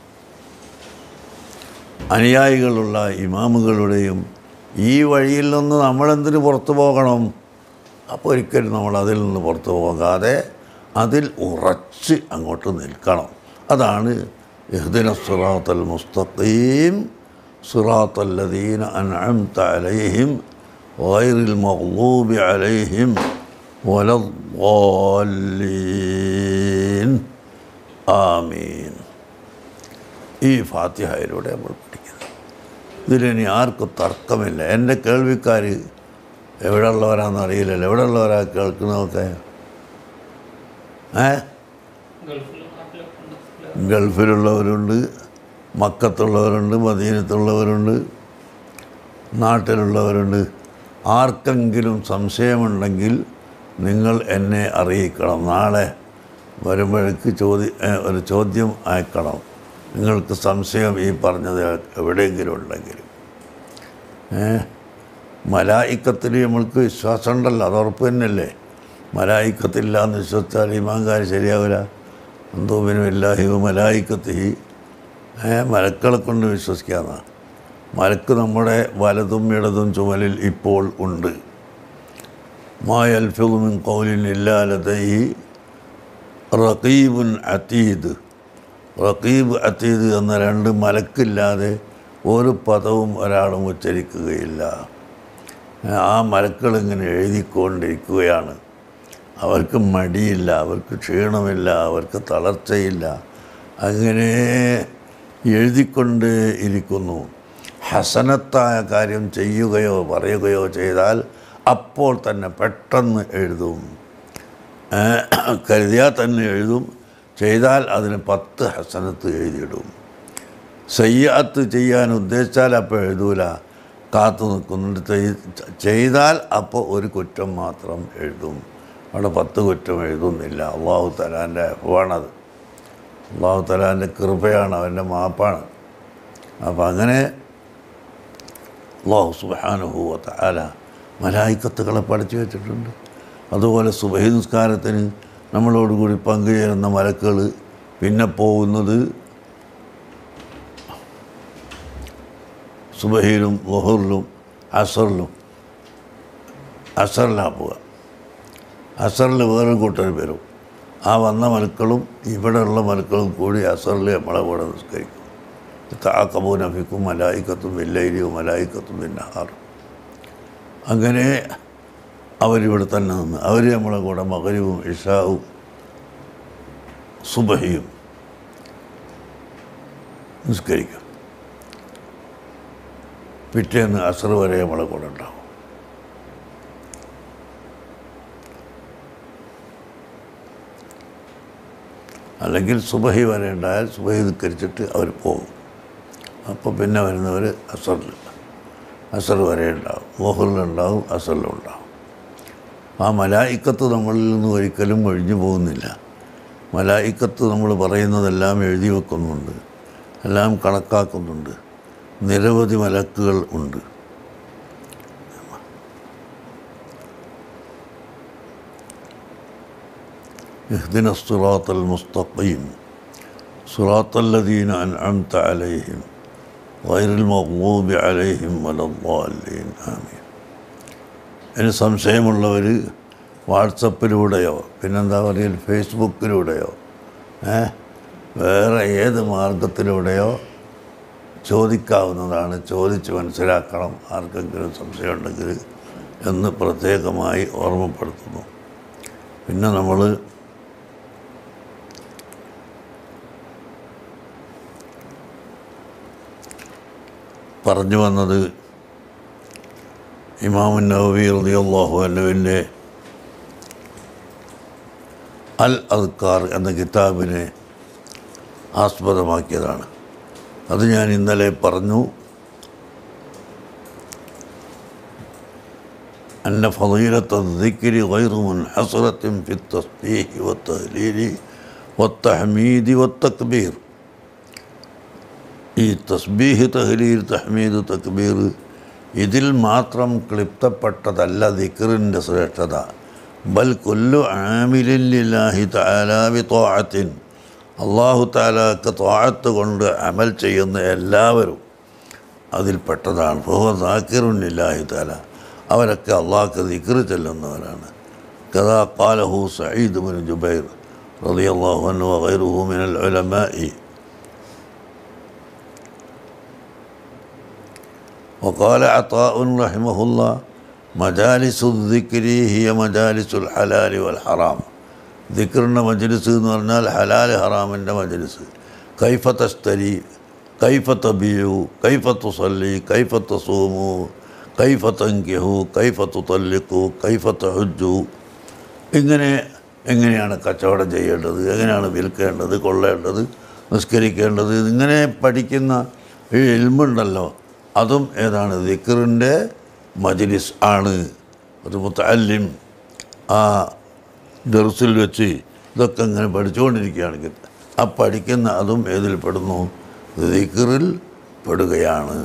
Speaker 1: അനുയായികളുള്ള ഇമാമുകളുടെയും ഈ വഴിയിൽ നിന്ന് നമ്മളെന്തിന് പുറത്തു പോകണം അപ്പോൾ ഒരിക്കലും നമ്മൾ അതിൽ നിന്ന് പുറത്തു പോകാതെ അതിൽ ഉറച്ച് അങ്ങോട്ട് നിൽക്കണം അതാണ് ഇഹ്ദിന സുറാത്തൽ മുസ്തഖീം സുറാത്തല്ലദീന അൻഅംത അലൈഹിം ഗൈറിൽ മഗ്ലൂബി അലൈഹിം വലദ്ദാലീൻ ആമീൻ ഈ ഫാത്തിഹയിലൂടെ നമ്മൾ പഠിക്കുന്നത് ഇതിലിനി ആർക്കും തർക്കമില്ല എൻ്റെ കേൾവിക്കാർ എവിടെ ഉള്ളവരാണെന്ന് അറിയില്ലല്ലോ എവിടെ ഉള്ളവരാ കേൾക്കുന്നതൊക്കെ ഏ
Speaker 2: ഗൾഫിലും നാട്ടിലൊക്കെ ഉണ്ട്
Speaker 1: ഗൾഫിലുള്ളവരുണ്ട് മക്കത്തുള്ളവരുണ്ട് മദീനത്തുള്ളവരുണ്ട് നാട്ടിലുള്ളവരുണ്ട് ആർക്കെങ്കിലും സംശയമുണ്ടെങ്കിൽ നിങ്ങൾ എന്നെ അറിയിക്കണം നാളെ വരുമ്പോഴേക്ക് ചോദ്യ ഏ, ഒരു ചോദ്യം അയക്കണം നിങ്ങൾക്ക് സംശയം ഈ പറഞ്ഞത് എവിടെയെങ്കിലും ഉണ്ടെങ്കിൽ ഏ മലായിക്കത്തിൽ നമ്മൾക്ക് വിശ്വാസം ഉണ്ടല്ലോ അത് ഉറപ്പ് തന്നെയല്ലേ മലായിക്കത്തില്ല എന്ന് വിശ്വസിച്ചാൽ ഇമാങ്കാര് ശരിയാവില്ല എന്തോമിനുമില്ലാഹി മലായിക്കത്തി ഏ മലക്കളെ കൊണ്ട് വിശ്വസിക്കാമെന്നാണ് മലക്ക് നമ്മുടെ വലതും ഇടതും ചുമലിൽ ഇപ്പോൾ ഉണ്ട് മാ യൽഫിദുമിൻ കൗലിൻ ഇല്ലാലതൈ റഖീബുൻ അത്തീദ് റഖീബ് അത്തീദ് എന്ന രണ്ട് മലക്കില്ലാതെ ഒരു പദവും ഒരാളും ഉച്ചരിക്കുകയില്ല ആ മലക്കൾ ഇങ്ങനെ എഴുതിക്കൊണ്ടിരിക്കുകയാണ് അവർക്ക് മടിയില്ല അവർക്ക് ക്ഷീണമില്ല അവർക്ക് തളർച്ചയില്ല അങ്ങനെ എഴുതിക്കൊണ്ട് ഇരിക്കുന്നു ഹസനത്തായ കാര്യം ചെയ്യുകയോ പറയുകയോ ചെയ്താൽ അപ്പോൾ തന്നെ പെട്ടെന്ന് എഴുതും ഏ, കരുതിയാൽ തന്നെ എഴുതും ചെയ്താൽ അതിന് പത്ത് ഹസനത്ത് എഴുതിയിടും സയ്യാത്ത് ചെയ്യാൻ ഉദ്ദേശിച്ചാൽ അപ്പോൾ എഴുതൂല കാത്തു നിൽക്കുന്നുണ്ട് ചെയ്- ചെയ്താൽ അപ്പോൾ ഒരു കുറ്റം മാത്രം എഴുതും അവിടെ പത്ത് കുറ്റം എഴുതുന്നില്ല അള്ളാഹു തലാൻ്റെ അഫാണത് അള്ളാഹു തലാൻ്റെ കൃപയാണ് അവൻ്റെ മാപ്പാണ് അപ്പം അങ്ങനെ അള്ളാഹു സുബാനുഭൂവത്ത് ആല മലായിക്കത്തുകളെ പഠിച്ചു വെച്ചിട്ടുണ്ട് അതുപോലെ സുബഹി നിസ്കാരത്തിന് നമ്മളോടുകൂടി പങ്കുചേരുന്ന മലക്കുകൾ പിന്നെ പോകുന്നത് സുബഹിയിലും ലൊഹറിലും അസറിലും അസറിലാണ് പോവുക അസറിൽ വേറൊരു കൂട്ടർ വരും ആ വന്ന മലക്കളും ഇവിടെയുള്ള മലക്കളും കൂടി അസറിൽ നമ്മളെ കൂടെ നിസ്കരിക്കും താക്കബൂ നഫിക്കും മലായിക്കത്തും വെല്ലൈരിയും മലായിക്കത്തും പിന്നഹാറും അങ്ങനെ അവരിവിടെ തന്നെ നിന്ന് അവർ നമ്മളെ കൂടെ മകരവും ഇഷാവും സുബഹിയും നിസ്കരിക്കും പിറ്റേന്ന് അസർ വരെ നമ്മളെ കൂടെ ഉണ്ടാവും അല്ലെങ്കിൽ സുബഹി വരെ ഉണ്ടായാൽ സുബഹി നിസ്കരിച്ചിട്ട് അവർ പോകും അപ്പോൾ പിന്നെ വരുന്നവർ അസറിൽ അസർ വരെ ഉണ്ടാവും മോഹറിലുണ്ടാവും അസറിലുണ്ടാവും ആ മലായിക്കത്ത് നമ്മളിൽ നിന്ന് ഒരിക്കലും ഒഴിഞ്ഞു പോകുന്നില്ല മലായിക്കത്ത് നമ്മൾ പറയുന്നതെല്ലാം എഴുതി വെക്കുന്നുണ്ട് എല്ലാം കണക്കാക്കുന്നുണ്ട് നിരവധി മലക്കുകൾ ഉണ്ട് اهدنا الصراط المستقيم صراط الذين أنعمت عليهم غير المغضوب عليهم ولا الضالين آمين ഇനി സംശയമുള്ളവർ വാട്സപ്പിലൂടെയോ പിന്നെന്താ പറയുക ഫേസ്ബുക്കിലൂടെയോ ഏ വേറെ ഏത് മാർഗത്തിലൂടെയോ ചോദിക്കാവുന്നതാണ് ചോദിച്ച് മനസ്സിലാക്കണം ആർക്കെങ്കിലും സംശയമുണ്ടെങ്കിൽ എന്ന് പ്രത്യേകമായി ഓർമ്മപ്പെടുത്തുന്നു പിന്നെ നമ്മൾ പറഞ്ഞു വന്നത് ഇമാമുൻ നവവി റളിയല്ലാഹു അൻഹുവിൻ്റെ അൽ അദ്കാർ എന്ന കിതാബിനെ ആസ്പദമാക്കിയതാണ് അത് ഞാൻ ഇന്നലെ പറഞ്ഞു أن فضيلة الذكر غير منحصرة في التسبيح والتهليل والتحميد والتكبير ഈ തസ്ബീഹ് തഹ്ലീൽ തഹ്മീദ് തക്ബീർ ഇതിൽ മാത്രം ക്ലിപ്തപ്പെട്ടതല്ല ദിക്റിൻ്റെ ശ്രേഷ്ഠത ബൽ കൊല്ലു ആമിലില്ലാഹി താലാബി തോഴത്തിൻ അള്ളാഹു താലാക്ക് തോഴത്ത് കൊണ്ട് അമൽ ചെയ്യുന്ന എല്ലാവരും അതിൽപ്പെട്ടതാണ് ബഹു നാക്കിറുന്നില്ലാഹി താല അവരൊക്കെ അള്ളാഹ്ക്ക് ദിക്ർ ചെല്ലുന്നവരാണ് കഥാ കാലഹു സയ്യിദ് ബിൻ ജുബൈർ റളിയല്ലാഹു അൻഹു വഗൈറുഹു മിനൽ ഉലമാഇ وقال عطاء رحمه الله مجالس الذكر هي مجالس الحلال والحرام ذكرنا മജ്ലിസ് എന്ന് പറഞ്ഞാൽ ഹലാൽ ഹറാമിൻ്റെ മജ്ലിസ് കൈഫ തസ്തരി കൈഫ തബിയു കൈഫ തുസല്ലി കൈഫ തസൂമു കൈഫ തങ്കിഹു കൈഫ തുതല്ലിക്കു കൈഫ തഹുജു ഇങ്ങനെ എങ്ങനെയാണ് കച്ചവടം ചെയ്യേണ്ടത് എങ്ങനെയാണ് വിൽക്കേണ്ടത് കൊള്ളേണ്ടത് നിസ്കരിക്കേണ്ടത് ഇങ്ങനെ പഠിക്കുന്ന ഈ ഇൽമുണ്ടല്ലോ അതും ഏതാണ് ദിക്കറിൻ്റെ മജ്ലിസ് ആണ് ഒരു മുത്തല്ലിം ആ ദർസിൽ വെച്ച് ഇതൊക്കെ ഇങ്ങനെ പഠിച്ചുകൊണ്ടിരിക്കുകയാണെങ്കിൽ ആ പഠിക്കുന്ന അതും ഏതിൽ പെടുന്നു ദിക്കറിൽ പെടുകയാണ്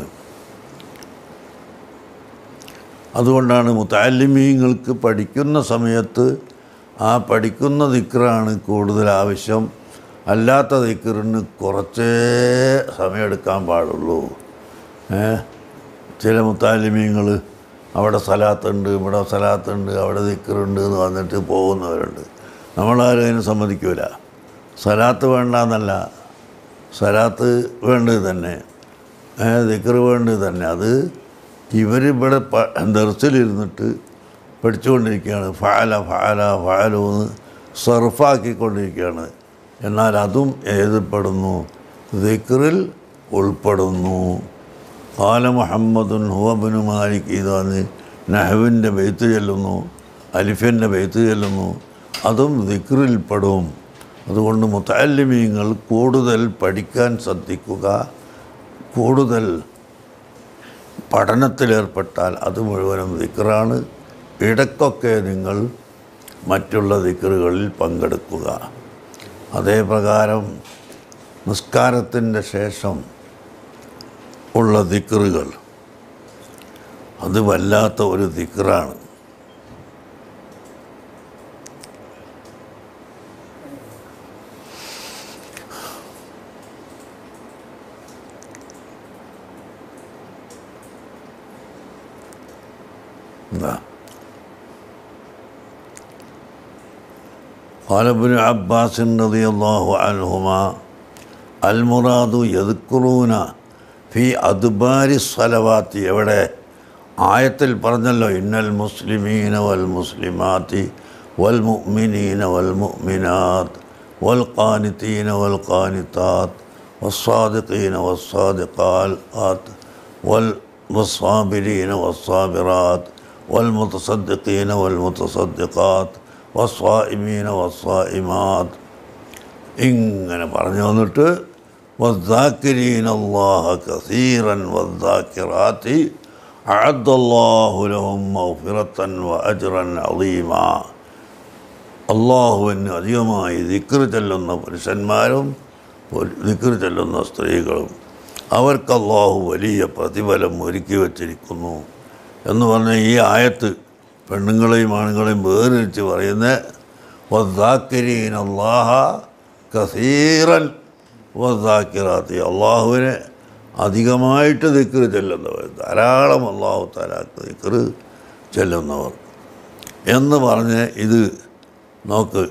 Speaker 1: അതുകൊണ്ടാണ് മുത്താലിമീങ്ങൾക്ക് പഠിക്കുന്ന സമയത്ത് ആ പഠിക്കുന്ന ദിക്കറാണ് കൂടുതൽ ആവശ്യം അല്ലാത്ത ദിക്കറിന് കുറച്ചേ സമയമെടുക്കാൻ പാടുള്ളൂ ഏ ചില മുത്താലിമീങ്ങൾ അവിടെ സ്ഥലത്തുണ്ട് ഇവിടെ സ്ഥലത്തുണ്ട് അവിടെ ദിക്കറുണ്ട് എന്ന് വന്നിട്ട് പോകുന്നവരുണ്ട് നമ്മളാരും അതിന് സമ്മതിക്കൂല സ്ഥലത്ത് വേണ്ടെന്നല്ല സ്ഥലത്ത് വേണ്ടത് തന്നെ ദിക്കറ് വേണ്ടത് തന്നെ അത് ഇവരിവിടെ പ ദർസിലിരുന്നിട്ട് പഠിച്ചുകൊണ്ടിരിക്കുകയാണ് ഫാല ഫാല ഫാലു എന്ന് സർഫാക്കിക്കൊണ്ടിരിക്കുകയാണ് എന്നാൽ അതും ഏതിൽപ്പെടുന്നു ദിക്റിൽ ഉൾപ്പെടുന്നു കാല മുഹമ്മദുൻ ഹുവബിനു മാലിക് ഇതാണ് നഹവിൻ്റെ ബെയ്ത്ത് ചെല്ലുന്നു അലിഫിൻ്റെ ബെയ്ത്ത് ചെല്ലുന്നു അതും ദിക്റിൽപ്പെടും അതുകൊണ്ട് മുത്തല്ലിമീങ്ങൾ കൂടുതൽ പഠിക്കാൻ ശ്രദ്ധിക്കുക കൂടുതൽ പഠനത്തിലേർപ്പെട്ടാൽ അത് മുഴുവനും ദിക്റാണ് ഇടയ്ക്കൊക്കെ നിങ്ങൾ മറ്റുള്ള ദിക്റുകളിൽ പങ്കെടുക്കുക അതേ പ്രകാരം നിസ്കാരത്തിൻ്റെ ശേഷം ഉള്ള ദിക്റുകൾ അത് വല്ലാത്ത ഒരു ദിക്റാണ് എന്താ قال ابن عباس رضي الله عنهما المراد يذكرون في أدبار الصلوات എവിടെ ആയത്തിൽ പറഞ്ഞല്ലോ ഇന്നൽ മുസ്ലിമീന വൽ മുസ്ലിമാത്തി വൽ മുഅ്മിനീന വൽ മുഅ്മിനാത്ത് വൽ ഖാനിതീന വൽ ഖാനിതാത്ത് والصادقين والصادقات وال- والصابرين والصابرات والمتصدقين والمتصدقات والصائمين والصائمات ഇങ്ങനെ പറഞ്ഞു വന്നിട്ട് والذاكرين الله كثيرا والذاكرات أعد الله لهم مغفرة وأجرا عظيما അള്ളാഹുവിന് അധികമായി ദിക്ർ ചെല്ലുന്ന പുരുഷന്മാരും ദിക്ർ ചെല്ലുന്ന സ്ത്രീകളും അവർക്ക് അള്ളാഹു വലിയ പ്രതിഫലം ഒരുക്കി വച്ചിരിക്കുന്നു എന്ന് പറഞ്ഞ ഈ ആയത്ത് പെണ്ണുങ്ങളെയും ആണുങ്ങളെയും വേറിരിച്ച് പറയുന്ന വദ്ദാക്കിരീൻ അള്ളാഹ കസീറൻ വദ്ദാക്കിറാത്തി അള്ളാഹുവിനെ അധികമായിട്ട് ദിക്ർ ചെല്ലുന്നവർ ധാരാളം അള്ളാഹു താലാക്ക് ദിക്ർ ചെല്ലുന്നവർ എന്ന് പറഞ്ഞ് ഇത് നോക്ക്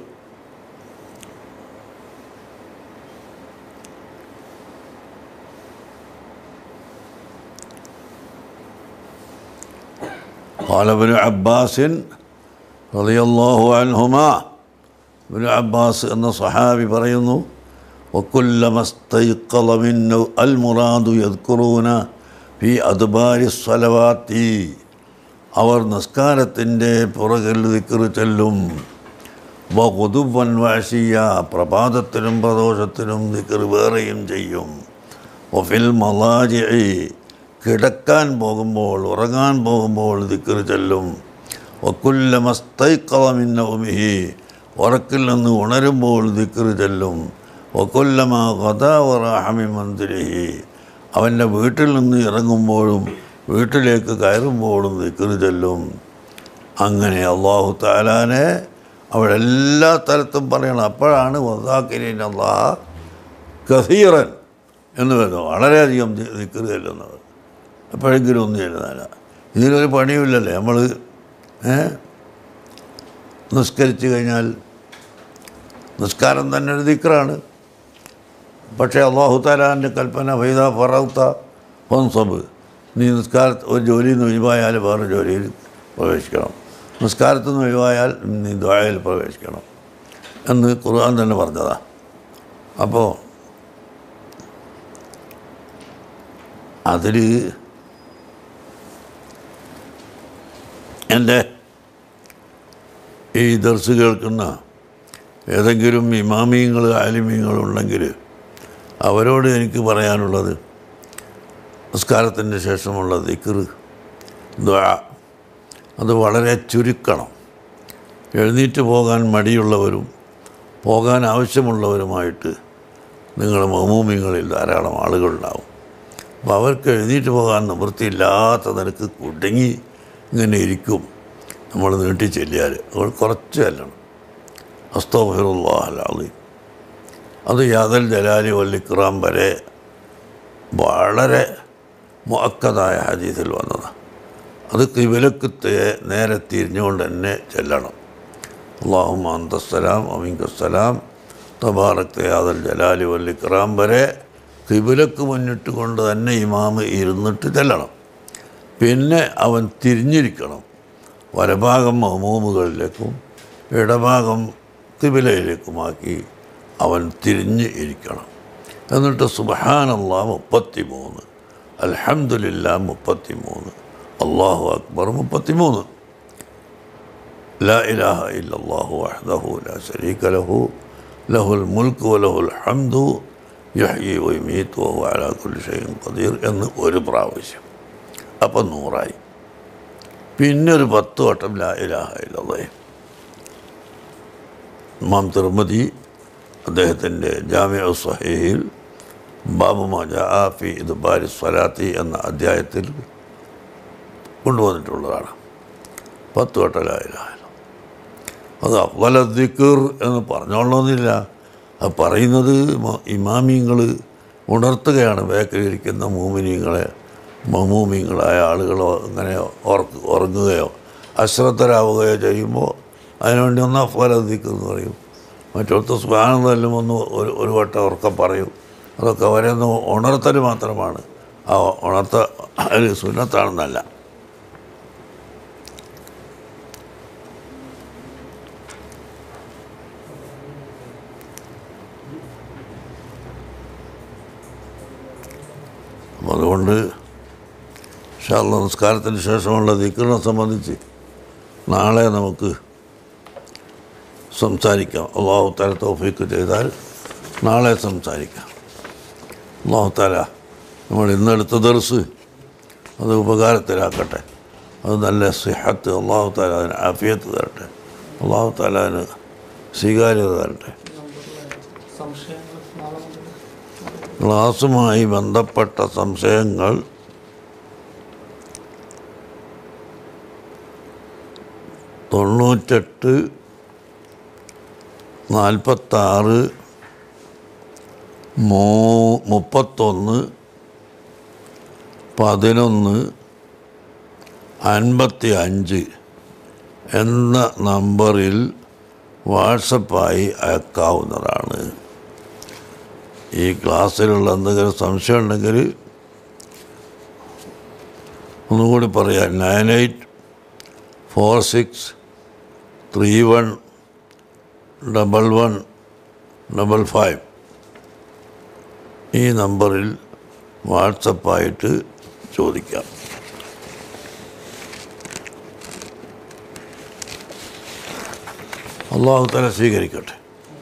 Speaker 1: قال ابن عباس رضي الله عنهما ابن അബ്ബാസ് എന്ന സഹാബി പറയുന്നു وكلما استيقظ من المراد يذكرون في أدبار الصلوات അവർ നിസ്കാരത്തിൻ്റെ പുറകിൽ ദിക്കറ് ചെല്ലും വകുതുവൻ വാശിയ പ്രഭാതത്തിനും പ്രദോഷത്തിനും ദിക്കറ് വേറെയും ചെയ്യും ഒഫിൽ മലാജി കിടക്കാൻ പോകുമ്പോൾ ഉറങ്ങാൻ പോകുമ്പോൾ ദിക്കറ് ചെല്ലും ഒക്കുല്ല മസ്തൈക്കളമിന്നവുമിഹി ഉറക്കിൽ നിന്ന് ഉണരുമ്പോൾ ദിക്കറ് ചെല്ലും ഒക്കുല്ലമ ഗതാവറാഹമി മന്ദിരിഹി അവൻ്റെ വീട്ടിൽ നിന്ന് ഇറങ്ങുമ്പോഴും വീട്ടിലേക്ക് കയറുമ്പോഴും ദിക്കറ് ചെല്ലും അങ്ങനെ അള്ളാഹു താലാനെ അവിടെ എല്ലാ തരത്തും പറയണം അപ്പോഴാണ് വസാക്കിരീൻ അള്ളാഹ കസീറൻ എന്ന് പറയുന്നത് വളരെയധികം ദിക്കറ് ചെല്ലുന്നത് എപ്പോഴെങ്കിലും ഒന്നും ചെല്ലുന്നില്ല ഇതിനൊരു പണിയുമില്ലല്ലേ നമ്മൾ ഏ നിസ്കരിച്ചു കഴിഞ്ഞാൽ നിസ്കാരം തന്നെ ഒരു ദിക്റാണ് പക്ഷേ അള്ളാഹു താലാൻ്റെ കൽപ്പന ഫൈദ ഫറൗത്ത ഫൻസബ് നീ നിസ്കാര ഒരു ജോലിയിൽ നിന്ന് ഒഴിവായാൽ വേറെ ജോലിയിൽ പ്രവേശിക്കണം നിസ്കാരത്തിൽ നിന്ന് ഒഴിവായാൽ നീ ദ്വായയിൽ പ്രവേശിക്കണം എന്ന് ഖുർആൻ തന്നെ പറഞ്ഞതാ അപ്പോൾ അതിൽ എൻ്റെ ഈ ദർസ് കേൾക്കുന്ന ഏതെങ്കിലും ഇമാമിയങ്ങൾ ആലിമീങ്ങളുണ്ടെങ്കിൽ അവരോട് എനിക്ക് പറയാനുള്ളത് നിസ്കാരത്തിൻ്റെ ശേഷമുള്ള ദിക്റ് ദ്വാ അത് വളരെ ചുരുക്കണം എഴുന്നേറ്റ് പോകാൻ മടിയുള്ളവരും പോകാൻ ആവശ്യമുള്ളവരുമായിട്ട് നിങ്ങളുടെ മഹമൂമിങ്ങളിൽ ധാരാളം ആളുകളുണ്ടാവും അപ്പോൾ അവർക്ക് എഴുന്നേറ്റ് പോകാൻ നിവൃത്തിയില്ലാത്ത നിനക്ക് കുടുങ്ങി ഇങ്ങനെ ഇരിക്കും നമ്മൾ നീട്ടി ചെല്ലിയാൽ അവർ കുറച്ച് ചെല്ലണം അസ്തഫിറുല്ലാഹി അത് യാദൽ ജലാലി വല്ലിക്റാം വരെ വളരെ മുഅക്കതായ ഹദീസിൽ വന്നതാണ് അത് കിബിലക്ക് നേരെ തിരിഞ്ഞുകൊണ്ട് തന്നെ ചെല്ലണം അള്ളാഹു അന്തസ്സലാം അമിങ്കസ്സലാം തബാറക് യാദൽ ജലാലി വല്ലിക്റാം വരെ കിബിലക്ക് മുന്നിട്ട് കൊണ്ട് തന്നെ ഇമാമ് ഇരുന്നിട്ട് ചെല്ലണം പിന്നെ അവൻ തിരിഞ്ഞിരിക്കണം വലഭാഗം മഹമൂമുകളിലേക്കും ഇടഭാഗം കിബിലയിലേക്കുമാക്കി അവൻ തിരിഞ്ഞ് ഇരിക്കണം എന്നിട്ട് സുബഹാനല്ലാ മുപ്പത്തി മൂന്ന് അൽഹംദുലില്ല മുപ്പത്തി മൂന്ന് അള്ളാഹു അക്ബർ മുപ്പത്തി മൂന്ന് لا إله إلا الله وحده لا شريك له له الملك وله الحمد يحيي ويميت وهو على كل شيء قدير എന്ന് ഒരു പ്രാവശ്യം അപ്പം നൂറായി പിന്നെ ഒരു പത്ത് വട്ടം ലാ ഇലാഹ ഇല്ലല്ലേ ഇമാം തിർമതി അദ്ദേഹത്തിൻ്റെ ജാമ്യ സഹീൽ ബാബു മജാഫി ഇത് ബാരി സ്വലാത്തി എന്ന അധ്യായത്തിൽ കൊണ്ടുവന്നിട്ടുള്ളതാണ് പത്ത് വട്ടം ലാ ഇലാഹ ഇല്ല അത് അഫ്വല ദിക്കർ എന്ന് പറഞ്ഞോളണമെന്നില്ല അത് പറയുന്നത് ഇമാമിങ്ങൾ ഉണർത്തുകയാണ് ബേക്കറിയിരിക്കുന്ന മൂമിനിങ്ങളെ മമൂമിങ്ങളായ ആളുകളോ അങ്ങനെ ഉറക്ക് ഉറങ്ങുകയോ അശ്രദ്ധരാവുകയോ ചെയ്യുമ്പോൾ അതിനുവേണ്ടി ഒന്ന് അഫലദിക്ക് എന്ന് പറയും മറ്റൊരുത്ത സ്വാനന്ദല്ലും ഒന്ന് ഒരു ഒരു വട്ടം ഉറക്കം പറയും അതൊക്കെ അവരെ ഒന്ന് ഉണർത്തൽ മാത്രമാണ് ആ ഉണർത്ത ഒരു സുന്നത്താണെന്നല്ല അപ്പം അതുകൊണ്ട് ഷാള്ള നമസ്കാരത്തിന് ശേഷമുള്ള ദിക്കറിനെ സംബന്ധിച്ച് നാളെ നമുക്ക് സംസാരിക്കാം അള്ളാഹു താല തോഫീക്ക് ചെയ്താൽ നാളെ സംസാരിക്കാം അള്ളാഹു താല നമ്മൾ ഇന്നെടുത്ത ദർസ് അത് ഉപകാരത്തിലാക്കട്ടെ അത് നല്ല സിഹത്ത് അള്ളാഹു താല അതിന് ആഫിയത്ത് തരട്ടെ അള്ളാഹു താല അതിന് സ്വീകാര്യത തരട്ടെ
Speaker 2: സംശയങ്ങൾ നാളെ മുതൽ
Speaker 1: ക്ലാസ്സുമായി ബന്ധപ്പെട്ട സംശയങ്ങൾ തൊണ്ണൂറ്റെട്ട് നാൽപ്പത്താറ് മൂ മുപ്പത്തൊന്ന് പതിനൊന്ന് അൻപത്തി അഞ്ച് എന്ന നമ്പറിൽ വാട്സപ്പായി അയക്കാവുന്നതാണ് ഈ ക്ലാസ്സിലുള്ള എന്തെങ്കിലും സംശയം ഉണ്ടെങ്കിൽ ഒന്നുകൂടി പറയാം nine eight four six three one double one double five ഈ നമ്പറിൽ വാട്സപ്പായിട്ട് ചോദിക്കാം അള്ളാഹു തല സ്വീകരിക്കട്ടെ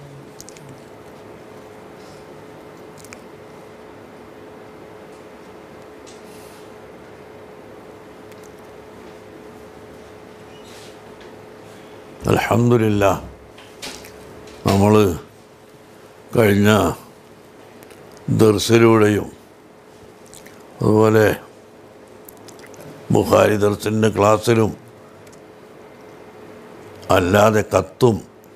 Speaker 1: അലഹമില്ല നമ്മൾ കഴിഞ്ഞ ദർസിലൂടെയും അതുപോലെ ബുഖാരി ദർസിൻ്റെ ക്ലാസ്സിലും അല്ലാതെ കത്തും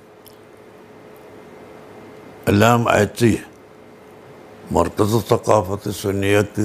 Speaker 1: എല്ലാം അയച്ച് മർക്കസ് സക്കാഫത്ത് സുന്നിയക്ക്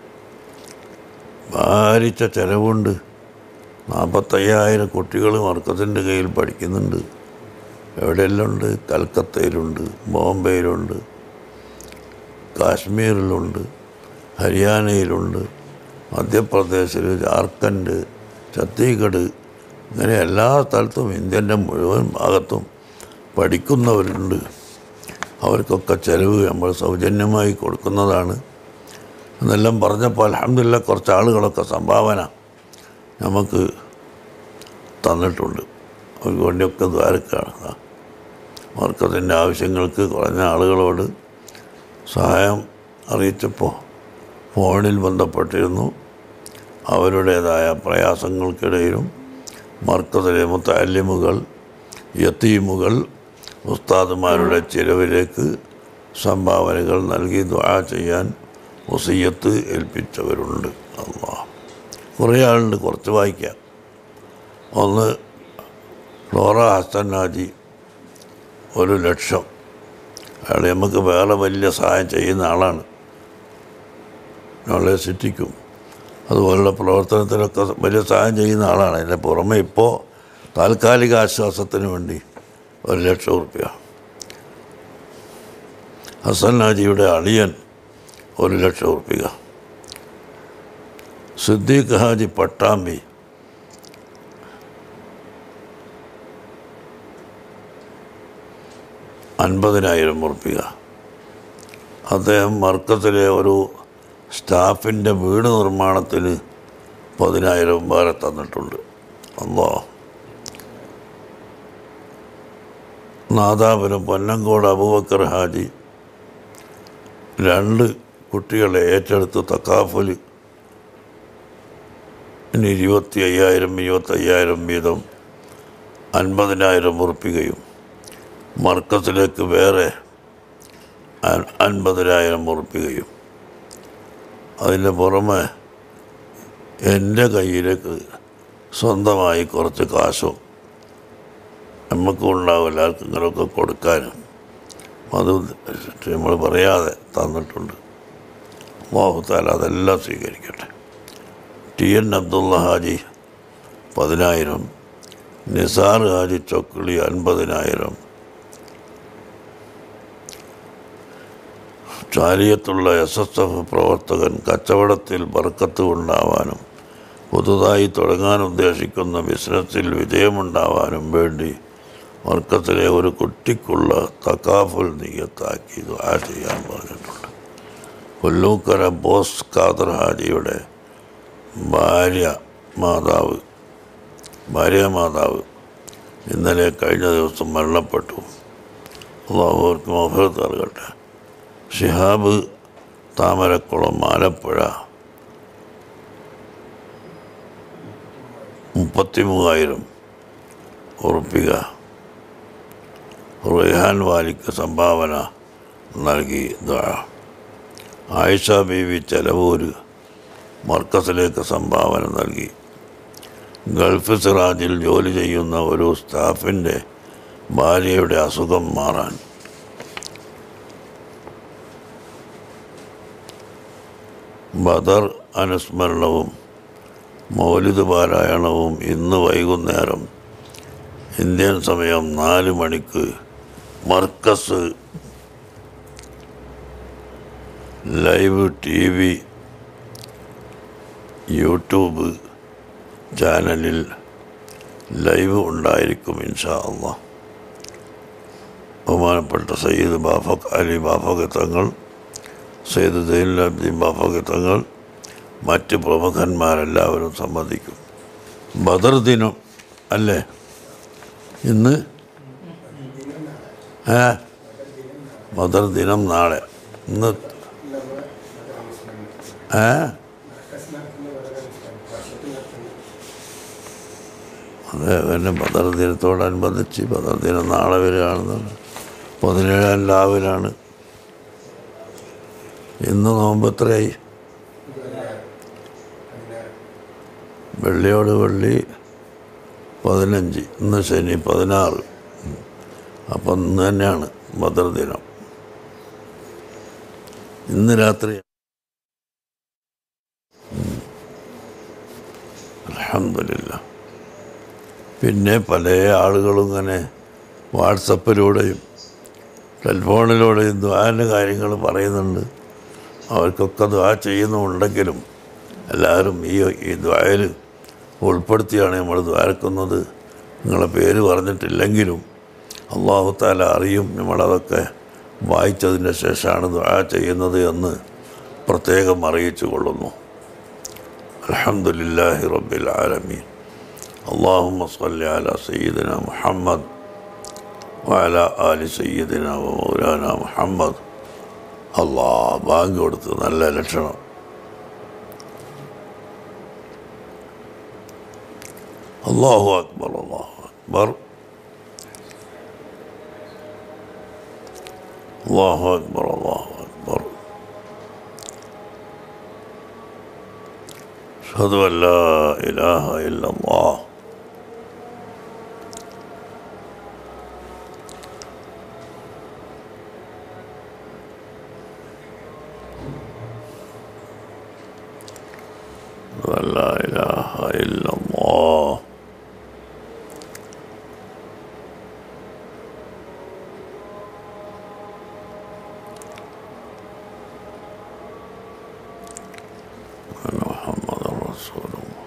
Speaker 1: ഭാരിച്ച ചിലവുണ്ട് നാൽപ്പത്തയ്യായിരം കുട്ടികൾ മർക്കസിൻ്റെ കയ്യിൽ പഠിക്കുന്നുണ്ട് എവിടെയെല്ലാം ഉണ്ട് കൽക്കത്തയിലുണ്ട് ബോംബെയിലുണ്ട് കാശ്മീരിലുണ്ട് ഹരിയാനയിലുണ്ട് മധ്യപ്രദേശിൽ ജാർഖണ്ഡ് ഛത്തീസ്ഗഡ് ഇങ്ങനെ എല്ലാ സ്ഥലത്തും ഇന്ത്യൻ്റെ മുഴുവൻ ഭാഗത്തും പഠിക്കുന്നവരുണ്ട് അവർക്കൊക്കെ ചിലവ് നമ്മൾ സൗജന്യമായി കൊടുക്കുന്നതാണ് എന്നെല്ലാം പറഞ്ഞപ്പോൾ അലഹമില്ല കുറച്ച് ആളുകളൊക്കെ സംഭാവന നമുക്ക് തന്നിട്ടുണ്ട് അവർക്ക് വേണ്ടിയൊക്കെ ദ്വാരക്കാണ് വർക്കത്തിൻ്റെ ആവശ്യങ്ങൾക്ക് കുറഞ്ഞ ആളുകളോട് സഹായം അറിയിച്ചപ്പോൾ ഫോണിൽ ബന്ധപ്പെട്ടിരുന്നു അവരുടേതായ പ്രയാസങ്ങൾക്കിടയിലും മർക്കത്തിലെ മുത്തല്യമുകൾ യത്തീമുകൾ ഉസ്താദുമാരുടെ ചിലവിലേക്ക് സംഭാവനകൾ നൽകി ദ്വാ ചെയ്യാൻ വസീയത്ത് ഏൽപ്പിച്ചവരുണ്ട് അള്ളാഹ് കുറേ ആളുണ്ട് കുറച്ച് വായിക്കാം ഒന്ന് ഫ്ലോറ ഹസൻ ഹാജി ഒരു ലക്ഷം അയാൾ നമുക്ക് വേറെ വലിയ സഹായം ചെയ്യുന്ന ആളാണ് യൂണിവേഴ്സിറ്റിക്കും അതുപോലുള്ള പ്രവർത്തനത്തിനൊക്കെ വലിയ സഹായം ചെയ്യുന്ന ആളാണ് അതിൻ്റെ പുറമെ ഇപ്പോൾ താൽക്കാലിക ആശ്വാസത്തിന് വേണ്ടി ഒരു ലക്ഷം റുപ്യ ഹസൻ ഹാജിയുടെ അളിയൻ ഒരു ലക്ഷം റുപ്യ സിദ്ദീഖ് ഹാജി പട്ടാമ്പി അൻപതിനായിരം ഉറപ്പിക അദ്ദേഹം മർക്കത്തിലെ ഒരു സ്റ്റാഫിൻ്റെ വീട് നിർമ്മാണത്തിന് പതിനായിരം വേറെ തന്നിട്ടുണ്ട് അല്ലോ നാദാപുരം പൊന്നങ്കോട് അബൂബക്കർ ഹാജി രണ്ട് കുട്ടികളെ ഏറ്റെടുത്ത് തക്കാഫല് ഇനി ഇരുപത്തി അയ്യായിരം ഇരുപത്തയ്യായിരം വീതം അൻപതിനായിരം ഉറപ്പിക്കുകയും മർക്കസിലേക്ക് വേറെ അൻ- അൻപതിനായിരം ഉറപ്പിക്കുകയും അതിൻ്റെ പുറമെ എൻ്റെ കയ്യിലേക്ക് സ്വന്തമായി കുറച്ച് കാശും നമുക്കും ഉണ്ടാവില്ല ആർക്കെങ്കിലുമൊക്കെ കൊടുക്കാനും അത് നമ്മൾ പറയാതെ തന്നിട്ടുണ്ട് മോഹത്താൽ അതെല്ലാം സ്വീകരിക്കട്ടെ ടി എൻ അബ്ദുള്ള ഹാജി പതിനായിരം നിസാർ ഹാജി ചൊക്കിളി അൻപതിനായിരം ചാലിയത്തുള്ള എസ് എസ് എഫ് പ്രവർത്തകൻ കച്ചവടത്തിൽ ബർക്കത്ത് ഉണ്ടാവാനും പുതുതായി തുടങ്ങാൻ ഉദ്ദേശിക്കുന്ന ബിസിനസ്സിൽ വിജയമുണ്ടാവാനും വേണ്ടി വർക്കത്തിലെ ഒരു കുട്ടിക്കുള്ള തക്കാഫുൽ നീയത്താക്കി ദുആ ചെയ്യാൻ പറഞ്ഞിട്ടുണ്ട് കൊല്ലൂക്കര ബോസ് ഖാദർ ഹാജിയുടെ ഭാര്യ മാതാവ് ഭാര്യ മാതാവ് ഇന്നലെ കഴിഞ്ഞ ദിവസം മരണപ്പെട്ടു അള്ളാഹു അവർക്ക് മഫറത്ത് നൽകട്ടെ ഷിഹാബ് താമരക്കുളം ആലപ്പുഴ മുപ്പത്തി മൂവായിരം ഉറപ്പിക റെഹാൻ വാലിക്ക് സംഭാവന നൽകി ദുആ. ആയിഷ ബീവി ചെലവൂര് മർക്കസിലേക്ക് സംഭാവന നൽകി ഗൾഫ് സിറാജിൽ ജോലി ചെയ്യുന്ന ഒരു സ്റ്റാഫിൻ്റെ ഭാര്യയുടെ അസുഖം മാറാൻ ബദർ അനുസ്മരണവും മൗലിദ് പാരായണവും ഇന്ന് വൈകുന്നേരം ഇന്ത്യൻ സമയം നാല് മണിക്ക് മർക്കസ് ലൈവ് ടി വി യൂട്യൂബ് ചാനലിൽ ലൈവ് ഉണ്ടായിരിക്കും ഇൻഷാ അള്ളാഹ് ബഹുമാനപ്പെട്ട സയ്യിദ് ബാഫക് അലി ബാഫക് തങ്ങൾ സയ്യിദ് ദൈനുൽ അബ്ദീൻ ബാഫക് തങ്ങൾ മറ്റ് പ്രമുഖന്മാരെല്ലാവരും സംബന്ധിക്കും ബദർ ദിനം അല്ലേ ഇന്ന് ഏ ബദർ ദിനം നാളെ ഇന്ന് ഏ അതെ പിന്നെ ബദർ ദിനത്തോടനുബന്ധിച്ച് ബദർ ദിനം നാളെ വരികയാണെന്നാണ് പതിനേഴാം രാവിലാണ് ഇന്ന് നോമ്പ് എത്രയായി വെള്ളിയോട് വെള്ളി പതിനഞ്ച് ഇന്ന് ശനി പതിനാറ് ഉം. അപ്പം ഇന്ന് തന്നെയാണ് ബദർ ദിനം ഇന്ന് രാത്രി അലഹമില്ല പിന്നെ പല ആളുകളും ഇങ്ങനെ വാട്സപ്പിലൂടെയും ടെലിഫോണിലൂടെയും ദ്വാൻ്റെ കാര്യങ്ങൾ പറയുന്നുണ്ട് അവർക്കൊക്കെ ദ്വാ ചെയ്യുന്നുണ്ടെങ്കിലും എല്ലാവരും ഈ ഈ ദ്വായൽ ഉൾപ്പെടുത്തിയാണ് നമ്മൾ ദ്വാരക്കുന്നത് നിങ്ങളെ പേര് പറഞ്ഞിട്ടില്ലെങ്കിലും അള്ളാഹു താല അറിയും നമ്മളതൊക്കെ വായിച്ചതിന് ശേഷമാണ് ദ്വാ ചെയ്യുന്നത് എന്ന് പ്രത്യേകം അറിയിച്ചു കൊള്ളുന്നു അലഹമുല്ലാഹി റബ്ബിൽ ആലമീൻ اللهم صل على سيدنا محمد وعلى آل سيدنا ومولانا محمد അള്ളാ ബാങ്ക് കൊടുത്ത് നല്ല ലക്ഷണം അള്ളാഹു അക്ബർ അള്ളാഹു അക്ബർ അള്ളാഹു അക്ബർ അള്ളാഹു അക്ബർ أشهد أن لا إله إلا الله أشهد أن لا إله إلا الله أن محمد رسول الله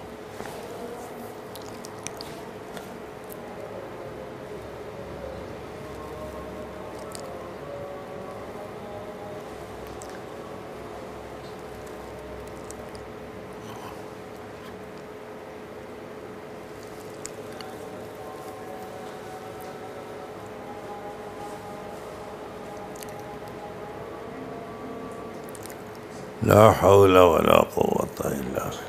Speaker 1: لا حول ولا قوة إلا بالله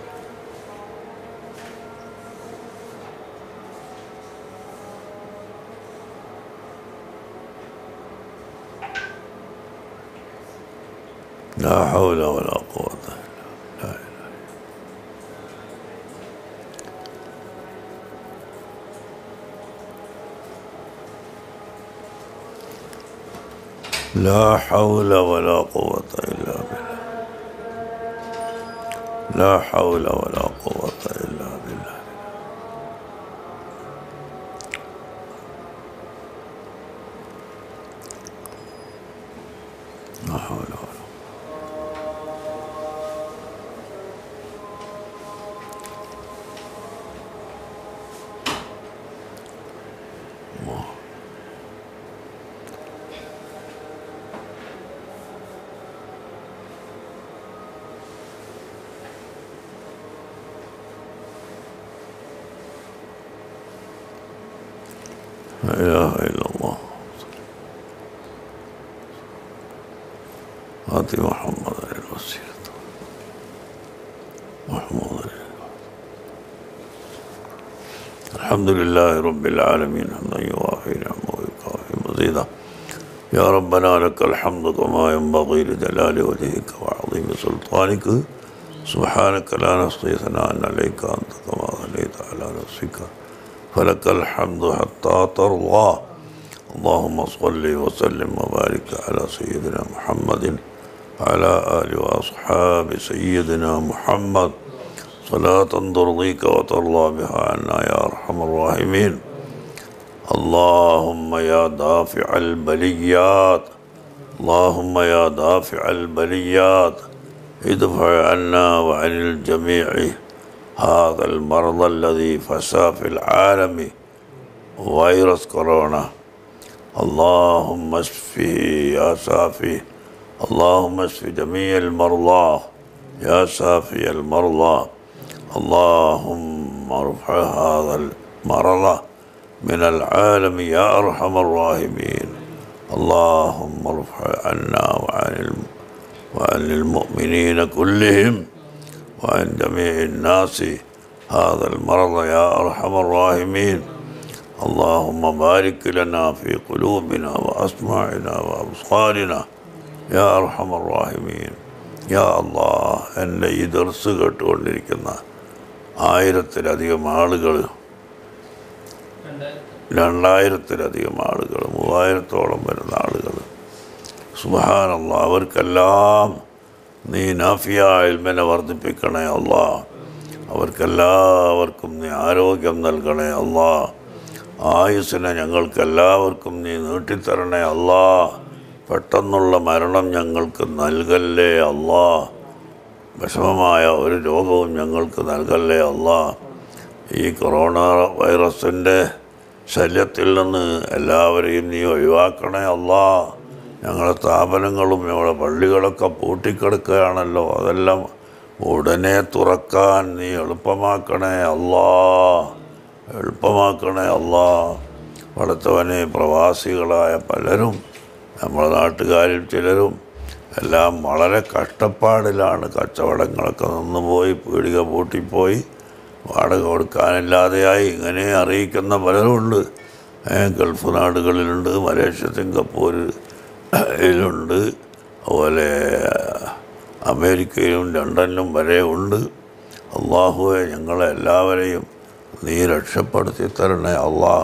Speaker 1: لا حول ولا قوة إلا بالله لا حول ولا قوة إلا بالله لا حول ولا قوة إلا بالله لا حول ولا قوة. الله. لا إله إلا الله آت محمد الوسيلة محمود الحمد لله رب العالمين حمدا يوافي نعمه ويكافي مزيدا يا ربنا لك الحمد كما ينبغي لجلال وجهك وعظيم سلطانك سبحانك لا نحصي ثناء عليك أنت كما غنيت على نفسك فلك الحمد حتى ترضى اللهم صل وسلم وبارك على سيدنا محمد وعلى آله وأصحاب سيدنا محمد صلاة ترضيك وترضى بها عنا يا أرحم الراحمين اللهم يا دافع البليات اللهم يا دافع البليات ادفع عنا وعن الجميع هذا المرض الذي فسى في العالم فيروس كورونا اللهم اشفه يا شافي اللهم اشف جميع المرضى يا شافي المرضى اللهم ارفع هذا المرض من العالم يا ارحم الراحمين اللهم ارفع عنا وعن الم... وعن المؤمنين كلهم وعن جميع الناس هذا المرض يا ارحم الراحمين اللهم بارك لنا في قلوبنا واسماعنا وابصارنا യാ അർഹമർ റാഹിമീൻ യാ അള്ളാ എൻ്റെ ഈ ദർസ് കേട്ടുകൊണ്ടിരിക്കുന്ന ആയിരത്തിലധികം ആളുകൾ രണ്ടായിരത്തിലധികം ആളുകൾ മൂവായിരത്തോളം വരുന്ന ആളുകൾ സുബാനല്ല അവർക്കെല്ലാം നീ നാഫിയ ഇൽമനെ വർദ്ധിപ്പിക്കണേ അല്ലാ അവർക്കെല്ലാവർക്കും നീ ആരോഗ്യം നൽകണേ അല്ലാ ആയുസ്സിനെ ഞങ്ങൾക്കെല്ലാവർക്കും നീ നീട്ടിത്തരണേ അല്ലാ പെട്ടെന്നുള്ള മരണം ഞങ്ങൾക്ക് നൽകല്ലേ അല്ലാ വിഷമമായ ഒരു രോഗവും ഞങ്ങൾക്ക് നൽകല്ലേ അല്ലാ ഈ കൊറോണ വൈറസിൻ്റെ ശല്യത്തിൽ നിന്ന് എല്ലാവരെയും നീ ഒഴിവാക്കണേ അല്ലാ ഞങ്ങളുടെ സ്ഥാപനങ്ങളും ഞങ്ങളുടെ പള്ളികളൊക്കെ പൂട്ടിക്കിടക്കുകയാണല്ലോ അതെല്ലാം ഉടനെ തുറക്കാൻ നീ എളുപ്പമാക്കണേ അല്ലാ എളുപ്പമാക്കണേ അല്ലാ വളർത്തവനെ പ്രവാസികളായ പലരും നമ്മുടെ നാട്ടുകാരിൽ ചിലരും എല്ലാം വളരെ കഷ്ടപ്പാടിലാണ് കച്ചവടങ്ങളൊക്കെ നിന്നുപോയി പീടിക പൂട്ടിപ്പോയി വാടക കൊടുക്കാനില്ലാതെയായി ഇങ്ങനെ അറിയിക്കുന്ന പലരുമുണ്ട് ഏ, ഗൾഫ് നാടുകളിലുണ്ട് മലേഷ്യ സിംഗപ്പൂരിലുണ്ട് അതുപോലെ അമേരിക്കയിലും ലണ്ടനിലും വരെ ഉണ്ട് അള്ളാഹുവെ ഞങ്ങളെ എല്ലാവരെയും നീ രക്ഷപ്പെടുത്തി തരണേ അള്ളാഹ്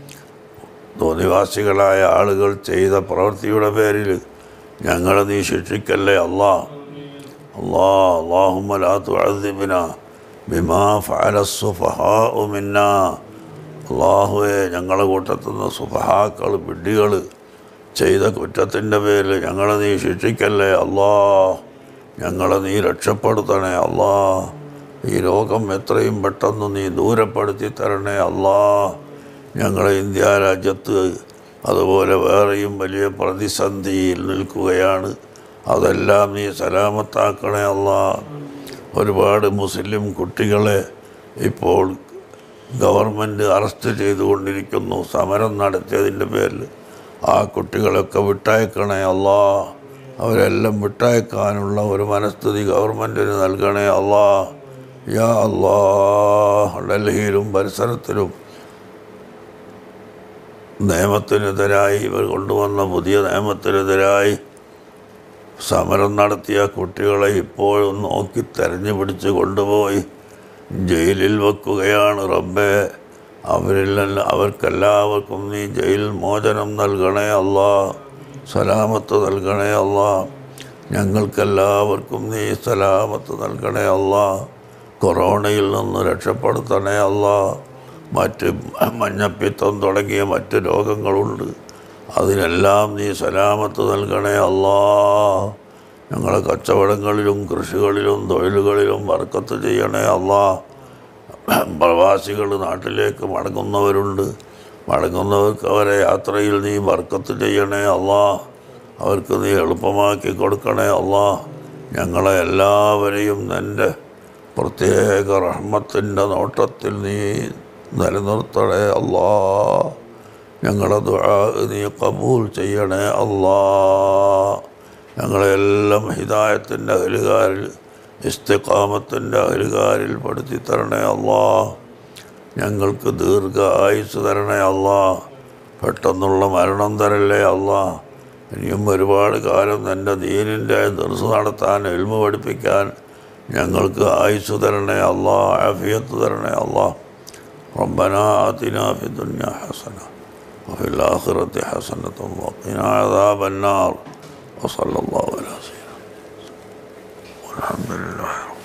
Speaker 1: തോന്നിവാസികളായ ആളുകൾ ചെയ്ത പ്രവൃത്തിയുടെ പേരിൽ ഞങ്ങളെ നീ ശിക്ഷിക്കല്ലേ അല്ലാ അല്ലാ അള്ളാഹുമ്മ ലാ തുഅദ്ദിബിന ബിമാ ഫഅല സുഫഹാഉ മിന്നാ അള്ളാഹുവെ ഞങ്ങളെ കൂട്ടത്തിൽ നിന്ന് സുഫഹാക്കൾ വിഡ്ഢികൾ ചെയ്ത കുറ്റത്തിൻ്റെ പേരിൽ ഞങ്ങളെ നീ ശിക്ഷിക്കല്ലേ അല്ലാ ഞങ്ങളെ നീ രക്ഷപ്പെടുത്തണേ അല്ലാ ഈ രോഗം എത്രയും പെട്ടെന്ന് നീ ദൂരപ്പെടുത്തി തരണേ അല്ലാ ഞങ്ങളെ ഇന്ത്യ രാജ്യത്ത് അതുപോലെ വേറെയും വലിയ പ്രതിസന്ധിയിൽ നിൽക്കുകയാണ് അതെല്ലാം നീ സലാമത്താക്കണേ അല്ലാ ഒരുപാട് മുസ്ലിം കുട്ടികളെ ഇപ്പോൾ ഗവൺമെൻറ് അറസ്റ്റ് ചെയ്തുകൊണ്ടിരിക്കുന്നു സമരം നടത്തിയതിൻ്റെ പേരിൽ ആ കുട്ടികളൊക്കെ വിട്ടയക്കണേ അല്ലാ അവരെല്ലാം വിട്ടയക്കാനുള്ള ഒരു മനസ്ഥിതി ഗവൺമെൻറ്റിന് നൽകണേ അല്ലാ യാ അല്ലാ ഡൽഹിയിലും പരിസരത്തിലും നിയമത്തിനെതിരായി ഇവർ കൊണ്ടുവന്ന പുതിയ നിയമത്തിനെതിരായി സമരം നടത്തിയ കുട്ടികളെ ഇപ്പോഴും നോക്കി തെരഞ്ഞു പിടിച്ച് കൊണ്ടുപോയി ജയിലിൽ വെക്കുകയാണ് റബ്ബേ അവരിലെല്ലാം അവർക്കെല്ലാവർക്കും നീ ജയിൽ മോചനം നൽകണേ അല്ലാ സലാമത്ത് നൽകണേ അല്ലാ ഞങ്ങൾക്കെല്ലാവർക്കും നീ സലാമത്ത് നൽകണേ അല്ലാ കൊറോണയിൽ നിന്ന് രക്ഷപ്പെടുത്തണേ അല്ലാ മറ്റ് മഞ്ഞപ്പിത്തം തുടങ്ങിയ മറ്റ് രോഗങ്ങളുണ്ട് അതിനെല്ലാം നീ സലാമത്ത് നൽകണേ അല്ലാ ഞങ്ങളെ കച്ചവടങ്ങളിലും കൃഷികളിലും തൊഴിലുകളിലും വർക്കത്ത് ചെയ്യണേ അല്ലാ പ്രവാസികൾ നാട്ടിലേക്ക് മടങ്ങുന്നവരുണ്ട് മടങ്ങുന്നവർക്ക് അവരെ യാത്രയിൽ നീ വർക്കത്ത് ചെയ്യണേ അല്ലാ അവർക്ക് നീ എളുപ്പമാക്കി കൊടുക്കണേ അല്ലാ ഞങ്ങളെ എല്ലാവരെയും നിൻ്റെ പ്രത്യേക റഹ്മത്തിൻ്റെ നോട്ടത്തിൽ നീ നിലനിർത്തണേ അല്ലാ ഞങ്ങളുടെ ദുആ നീ കബൂൽ ചെയ്യണേ അല്ലാ ഞങ്ങളെല്ലാം ഹിദായത്തിൻ്റെ അഹലുകാരിൽ ഇസ്തിഖാമത്തിൻ്റെ അഹലുകാരിൽ പെടുത്തി തരണേ അല്ലാ ഞങ്ങൾക്ക് ദീർഘ ആയുസ് തരണേ അല്ലാ പെട്ടെന്നുള്ള മരണം തരല്ലേ അല്ലാ ഇനിയും ഒരുപാട് കാലം എൻ്റെ ദീനിൻ്റെ ദർസ് നടത്താൻ എൽമ പഠിപ്പിക്കാൻ ഞങ്ങൾക്ക് ആയുസ് തരണേ അല്ലാ ആഫിയത്ത് തരണേ അല്ലാ ربنا آتنا في الدنيا حسنة وفي الآخرة حسنة وقنا عذاب النار وصلى الله على سيدنا والحمد لله رب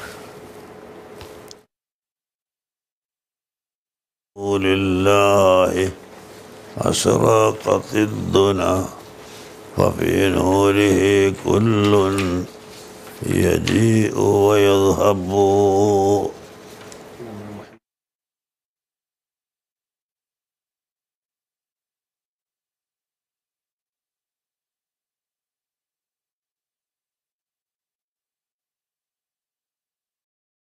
Speaker 1: العالمين لله أشرقت الدنا وفي نوره كل يجيء ويذهب